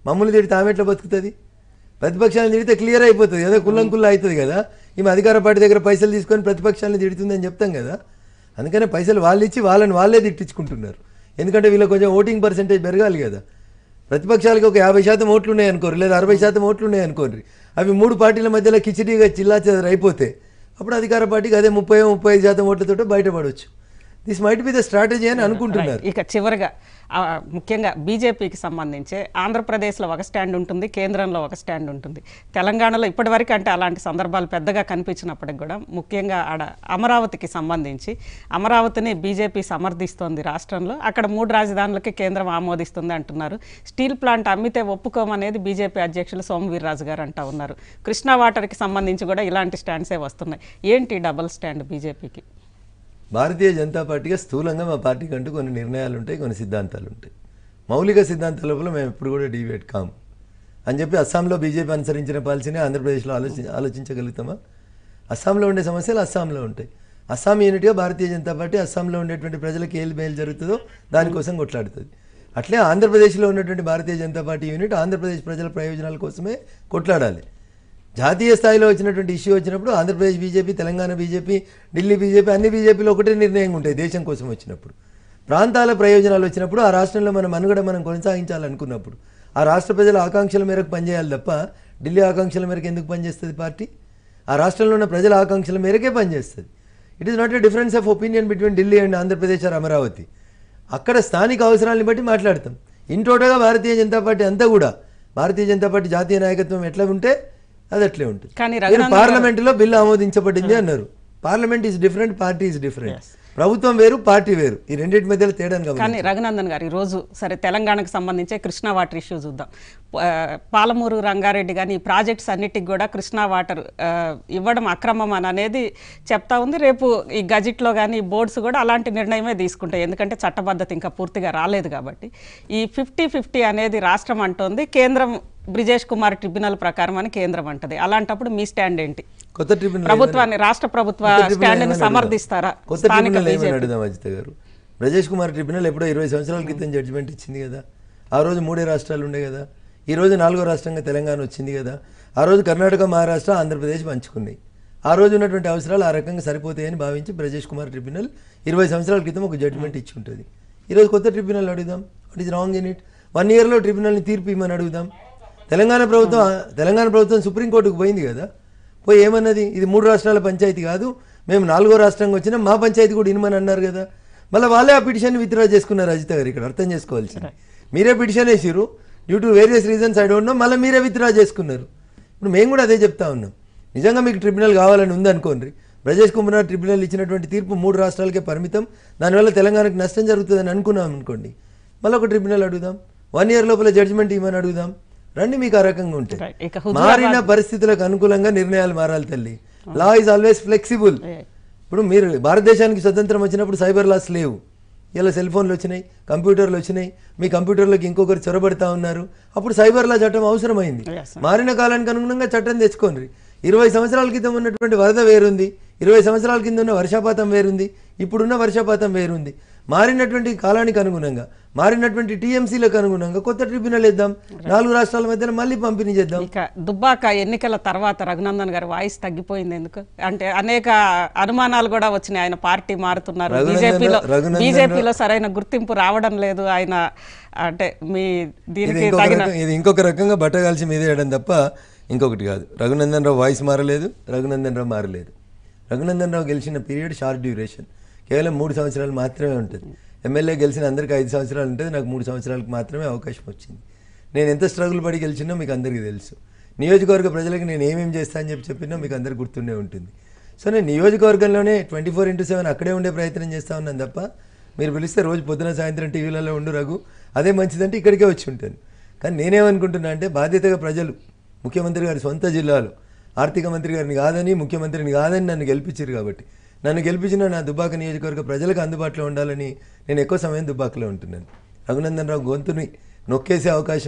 S3: మమ్మల్ని తిడితే ఆమె ఎట్లా బతుకుతుంది ప్రతిపక్షాలను తిడితే క్లియర్ అయిపోతుంది కదా కుల్లం కుల్ల అవుతుంది కదా ఈమె అధికార పార్టీ దగ్గర పైసలు తీసుకొని ప్రతిపక్షాలను తిడుతుందని చెప్తాం కదా అందుకనే పైసలు వాళ్ళు ఇచ్చి వాళ్ళని వాళ్ళే తిట్టించుకుంటున్నారు ఎందుకంటే వీళ్ళకి కొంచెం ఓటింగ్ పర్సెంటేజ్ పెరగాలి కదా ప్రతిపక్షాలకి ఒక యాభై శాతం ఓట్లు ఉన్నాయి అనుకోరు లేదా అరవై శాతం ఓట్లు ఉన్నాయి అనుకోండి అవి మూడు పార్టీల మధ్యలో కిచిడీగా చిల్లా చెదరు అయిపోతే అప్పుడు అధికార పార్టీకి అదే ముప్పై ముప్పై ఐదు శాతం ఓట్లతో బయటపడవచ్చు this might be the strategy అని అనుకుంటున్నారు
S1: ఇక చివరిగా ఆ, ముఖ్యంగా బీజేపీకి సంబంధించి ఆంధ్రప్రదేశ్లో ఒక స్టాండ్ ఉంటుంది కేంద్రంలో ఒక స్టాండ్ ఉంటుంది తెలంగాణలో ఇప్పటివరకు అంటే అలాంటి సందర్భాలు పెద్దగా కనిపించినప్పటికి కూడా ముఖ్యంగా ఆడ అమరావతికి సంబంధించి అమరావతిని బీజేపీ సమర్థిస్తోంది రాష్ట్రంలో అక్కడ మూడు రాజధానులకి కేంద్రం ఆమోదిస్తుంది అంటున్నారు స్టీల్ ప్లాంట్ అమ్మితే ఒప్పుకోమనేది బీజేపీ అధ్యక్షులు సోమవీర్రాజు గారు అంటా ఉన్నారు కృష్ణా వాటర్కి సంబంధించి కూడా ఇలాంటి స్టాండ్సే వస్తున్నాయి ఏంటి డబుల్ స్టాండ్ బీజేపీకి
S3: భారతీయ జనతా పార్టీగా స్థూలంగా మా పార్టీకి అంటూ కొన్ని నిర్ణయాలు ఉంటాయి కొన్ని సిద్ధాంతాలు ఉంటాయి మౌలిక సిద్ధాంతాల లోపల మేము ఎప్పుడు కూడా డివేట్ కాము అని చెప్పి అస్సాంలో బీజేపీ అనుసరించిన పాలసీని ఆంధ్రప్రదేశ్లో ఆలోచి ఆలోచించగలుగుతామా అస్సాంలో ఉండే సమస్యలు అస్సాంలో ఉంటాయి అస్సాం యూనిట్గా భారతీయ జనతా పార్టీ అస్సాంలో ఉండేటువంటి ప్రజలకు ఏది మేలు జరుగుతుందో దానికోసం కొట్లాడుతుంది అట్లే ఆంధ్రప్రదేశ్లో ఉన్నటువంటి భారతీయ జనతా పార్టీ యూనిట్ ఆంధ్రప్రదేశ్ ప్రజల ప్రయోజనాల కోసమే కొట్లాడాలి జాతీయ స్థాయిలో వచ్చినటువంటి ఇష్యూ వచ్చినప్పుడు Andhra Pradesh BJP Telangana BJP Delhi BJP అన్ని బీజేపీలు ఒకటే నిర్ణయంగా ఉంటాయి దేశం కోసం వచ్చినప్పుడు ప్రాంతాల ప్రయోజనాలు వచ్చినప్పుడు ఆ రాష్ట్రంలో మన మనుగడ మనం కొనసాగించాలనుకున్నప్పుడు ఆ రాష్ట్ర ప్రజల ఆకాంక్షల మేరకు పనిచేయాలి తప్ప ఢిల్లీ ఆకాంక్షల మేరకు ఎందుకు పనిచేస్తుంది పార్టీ ఆ రాష్ట్రంలో ఉన్న ప్రజల ఆకాంక్షల మేరకే పనిచేస్తుంది it is not a difference of opinion between Delhi and Andhra Pradesh or Amaravati అక్కడ స్థానిక అవసరాలను బట్టి మాట్లాడతాం ఇన్ టోటల్గా భారతీయ జనతా పార్టీ అంతా కూడా భారతీయ జనతా పార్టీ జాతీయ నాయకత్వం ఎట్లా ఉంటే అది అట్లే ఉంటుంది
S1: కానీ
S3: మీరు
S1: రఘునందన్
S3: పార్లమెంట్లో బిల్లు ఆమోదించబడింది అన్నారు parliament is different party is different ప్రభుత్వం వేరు పార్టీ వేరు ఈ రెండింటి మధ్యలో తేడాను
S1: కానీ
S3: గమనించాలి
S1: రఘునందన్ గారు ఈరోజు సరే తెలంగాణకు సంబంధించే కృష్ణా వాటర్ ఇష్యూ చూద్దాం ఆ, పాలమూరు రంగారెడ్డి కానీ ఈ ప్రాజెక్ట్స్ అన్నిటికి కూడా కృష్ణా వాటర్ ఆ, ఇవ్వడం అక్రమం అని అనేది చెప్తా ఉంది రేపు ఈ గజెట్లో కానీ ఈ బోర్డ్స్ కూడా అలాంటి నిర్ణయమే తీసుకుంటాయి ఎందుకంటే చట్టబద్ధత ఇంకా పూర్తిగా రాలేదు కాబట్టి ఈ ఫిఫ్టీ ఫిఫ్టీ అనేది రాష్ట్రం అంటోంది కేంద్రం బ్రిజేష్ కుమార్ ట్రిబ్యునల్ ప్రకారం అని కేంద్రం అంటది అలాంటప్పుడు మీ స్టాండ్ ఏంటి
S3: కొత్త ట్రిబ్యునల్
S1: ప్రభుత్వాన్ని రాష్ట్ర ప్రభుత్వ
S3: కొత్త ట్రిబ్యునల్
S1: స్టాండ్ని
S3: ఏమని
S1: సమర్థిస్తారా
S3: అడుగుదాం? కొత్త
S1: స్థానిక
S3: ట్రిబ్యునల్ ఏమని
S1: బీజేపీ
S3: అడుగుదాం అజిత గారు బ్రజేష్ కుమార్ ట్రిబ్యునల్ ఎప్పుడో ఇరవై సంవత్సరాల క్రితం జడ్జిమెంట్ ఇచ్చింది కదా ఆ రోజు మూడే రాష్ట్రాలు ఉండే కదా ఈ రోజు నాలుగో రాష్ట్రంగా తెలంగాణ వచ్చింది కదా ఆ రోజు కర్ణాటక మహారాష్ట్ర ఆంధ్రప్రదేశ్ పంచుకున్నాయి ఆ రోజు ఉన్నటువంటి అవసరాలు ఆ రకంగా సరిపోతాయని భావించి బ్రజేష్ కుమార్ ట్రిబ్యునల్ ఇరవై సంవత్సరాల క్రితం ఒక జడ్జిమెంట్ ఇచ్చి ఉంటుంది ఈరోజు కొత్త ట్రిబ్యునల్ అడుగుదాం what is wrong in it one ఇయర్లో ట్రిబ్యునల్ని తీర్పు ఇమ్మని అడుగుదాం తెలంగాణ ప్రభుత్వం తెలంగాణ ప్రభుత్వం సుప్రీంకోర్టుకు పోయింది కదా పోయి ఏమన్నది ఇది మూడు రాష్ట్రాల పంచాయతీ కాదు మేము నాలుగో రాష్ట్రంగా వచ్చినా మా పంచాయతీ కూడా ఇనమని అన్నారు కదా మళ్ళీ వాళ్ళే ఆ పిటిషన్ విత్డ్రా చేసుకున్నారు అజిత గారు ఇక్కడ అర్థం చేసుకోవాల్సింది మీరే పిటిషన్ వేసిరు due to various reasons I don't know మళ్ళీ మీరే విత్డ్రా చేసుకున్నారు ఇప్పుడు మేము కూడా అదే చెప్తా ఉన్నాం నిజంగా మీకు ట్రిబ్యునల్ కావాలని ఉందనుకోండి బ్రజేష్ కుమార్ ట్రిబ్యునల్ ఇచ్చినటువంటి తీర్పు మూడు రాష్ట్రాలకే పరిమితం దానివల్ల తెలంగాణకు నష్టం జరుగుతుందని అనుకున్నాం అనుకోండి మళ్ళీ ఒక ట్రిబ్యునల్ అడుగుదాం వన్ ఇయర్ లోపల జడ్జిమెంట్ ఇవ్వమని అడుగుదాం రండి మీకు ఆ రకంగా ఉంటాయి
S1: Right. ఇక హుజూరాబాద్-
S3: మారిన పరిస్థితులకు అనుకూలంగా నిర్ణయాలు మారాలి తల్లి లా ఈజ్ ఆల్వేస్ ఫ్లెక్సిబుల్ ఇప్పుడు మీరు భారతదేశానికి స్వతంత్రం వచ్చినప్పుడు సైబర్ లాస్ లేవు ఇలా సెల్ ఫోన్లు వచ్చినాయి కంప్యూటర్లు వచ్చినాయి మీ కంప్యూటర్లోకి ఇంకొకరు చొరబడతా ఉన్నారు అప్పుడు సైబర్ లా చట్టం అవసరమైంది
S1: Yes, sir.
S3: మారిన కాలానికి అనుగుణంగా చట్టం తెచ్చుకోండి ఇరవై సంవత్సరాల క్రితం ఉన్నటువంటి వరద వేరుంది ఇరవై సంవత్సరాల కింద ఉన్న వర్షపాతం వేరుంది ఇప్పుడున్న వర్షపాతం వేరుంది మారినటువంటి కాలానికి అనుగుణంగా మారినటువంటి టీఎంసీలకు అనుగుణంగా కొత్త ట్రిబ్యునల్ ఇద్దాం నాలుగు రాష్ట్రాల మధ్యలో మళ్ళీ పంపిణీ చేద్దాం
S1: ఇక దుబ్బాక ఎన్నికల తర్వాత రఘునందన్ గారి వాయిస్ తగ్గిపోయింది ఎందుకు అంటే అనేక అనుమానాలు కూడా వచ్చినాయి ఆయన పార్టీ మారుతున్నారు
S3: రఘునందన్
S1: బీజేపీలో
S3: రఘునందన్
S1: బీజేపీలో సరైన గుర్తింపు రావడం లేదు ఆయన అంటే మీ
S3: ఇది
S1: దీనికి
S3: ఇంకొక
S1: తగిన
S3: రకం- ఇది ఇంకొక రకంగా బట్టగాల్చి మీద వేయడం తప్ప ఇంకొకటి కాదు రఘునందన్ రావు వాయిస్ మారలేదు రఘునందన్ రావు మారలేదు రఘునందన్ రావు గెలిచిన పీరియడ్ షార్ట్ డ్యూరేషన్ కేవలం మూడు సంవత్సరాలు మాత్రమే ఉంటుంది ఎమ్మెల్యే గెలిచిన అందరికీ ఐదు సంవత్సరాలు ఉంటుంది నాకు మూడు సంవత్సరాలకు మాత్రమే అవకాశం వచ్చింది నేను ఎంత స్ట్రగుల్ పడి గెలిచినో మీకు అందరికీ తెలుసు నియోజకవర్గ ప్రజలకు నేను ఏమేమి చేస్తా అని చెప్పి చెప్పినా మీకు అందరికి గుర్తుండే ఉంటుంది సో నేను నియోజకవర్గంలోనే ట్వంటీ ఫోర్ ఇంటూ సెవెన్ అక్కడే ఉండే ప్రయత్నం చేస్తా ఉన్నాను తప్ప మీరు పిలిస్తే రోజు పొద్దున సాయంత్రం టీవీలలో ఉండు రఘు అదే మంచిదంటే ఇక్కడికే వచ్చి ఉంటాను కానీ నేనేమనుకుంటున్నా అంటే బాధ్యతగా ప్రజలు ముఖ్యమంత్రి గారి సొంత జిల్లాలో ఆర్థిక మంత్రి గారిని కాదని ముఖ్యమంత్రిని కాదని నన్ను గెలిపించారు కాబట్టి నన్ను గెలిపించిన నా దుబ్బాక నియోజకవర్గ ప్రజలకు అందుబాటులో ఉండాలని నేను ఎక్కువ సమయం దుబ్బాకలో ఉంటున్నాను రఘునందన్ రావు గొంతుని నొక్కేసే అవకాశమో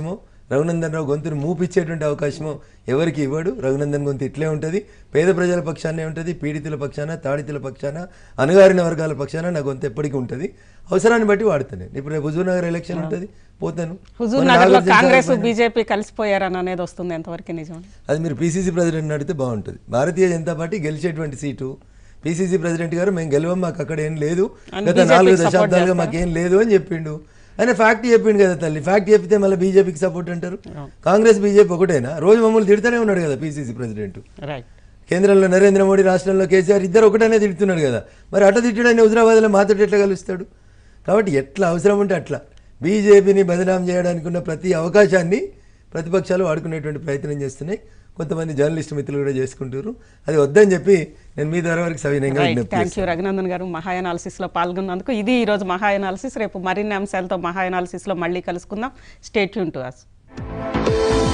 S3: రఘునందన్ రావు గొంతుని మూపిచ్చేటువంటి అవకాశము ఎవరికి ఇవ్వడు రఘునందన్ గొంతు ఇట్లే ఉంటుంది పేద ప్రజల పక్షానే ఉంటుంది పీడితుల పక్షాన తాడితుల పక్షాన అణగారిన వర్గాల పక్షాన నా గొంతు ఎప్పటికీ ఉంటుంది అవసరాన్ని బట్టి వాడుతాను ఇప్పుడు రేపు హుజూర్ నగర్ ఎలక్షన్ ఉంటుంది పోతాను
S1: హుజూర్
S3: మొన్న
S1: నగర్ లో
S3: నాగార్జున
S1: కాంగ్రెస్
S3: సాగర్
S1: బీజేపీ కలిసిపోయారని అనేది వస్తుంది ఎంతవరకు నిజం
S3: అది మీరు పీసీసీ ప్రెసిడెంట్ అడిగితే బాగుంటుంది భారతీయ జనతా పార్టీ గెలిచేటువంటి సీటు పీసీసీ ప్రెసిడెంట్ గారు మేము గెలవం మాకు అక్కడ ఏం లేదు
S1: అని
S3: గత
S1: BJP కి
S3: నాలుగు
S1: support
S3: దశాబ్దాలుగా
S1: చేస్తారా?
S3: మాకేం లేదు అని చెప్పిండు ఆయన ఫ్యాక్ట్ చెప్పిండు కదా తల్లి ఫ్యాక్ట్ చెప్పితే మళ్ళీ బీజేపీకి సపోర్ట్ అంటారు కాంగ్రెస్ బీజేపీ ఒకటేనా రోజు మమ్మల్ని తిడుతూనే ఉన్నాడు కదా పీసీసీ ప్రెసిడెంట్
S1: రైట్
S3: కేంద్రంలో నరేంద్ర మోడీ రాష్ట్రంలో కేసీఆర్ ఇద్దరు ఒకటనే తిడుతున్నారు కదా మరి అట తిట్టడాన్ని హుజరాబాద్లో మాతో ఎట్లా కలుస్తాడు కాబట్టి ఎట్లా అవసరం ఉంటే అట్లా బీజేపీని బదనాం చేయడానికి ఉన్న ప్రతి అవకాశాన్ని ప్రతిపక్షాలు వాడుకునేటువంటి ప్రయత్నం చేస్తున్నాయి కొంతమంది జర్నలిస్ట్ మిత్రులు కూడా చేసుకుంటారు అది వద్దని చెప్పి నేను మీ ద్వారా వరకు సవినయంగా
S1: రైట్
S3: విజ్ఞప్తి
S1: థ్యాంక్ యూ రఘునందన్ గారు మహా అనాలిసిస్ లో పాల్గొన్నందుకు ఇది ఈ రోజు మహా అనాలిసిస్ రేపు మరిన్ని అంశాలతో మహా అనాలిసిస్ లో మళ్ళీ కలుసుకుందాం స్టేట్ యూన్ టు అస్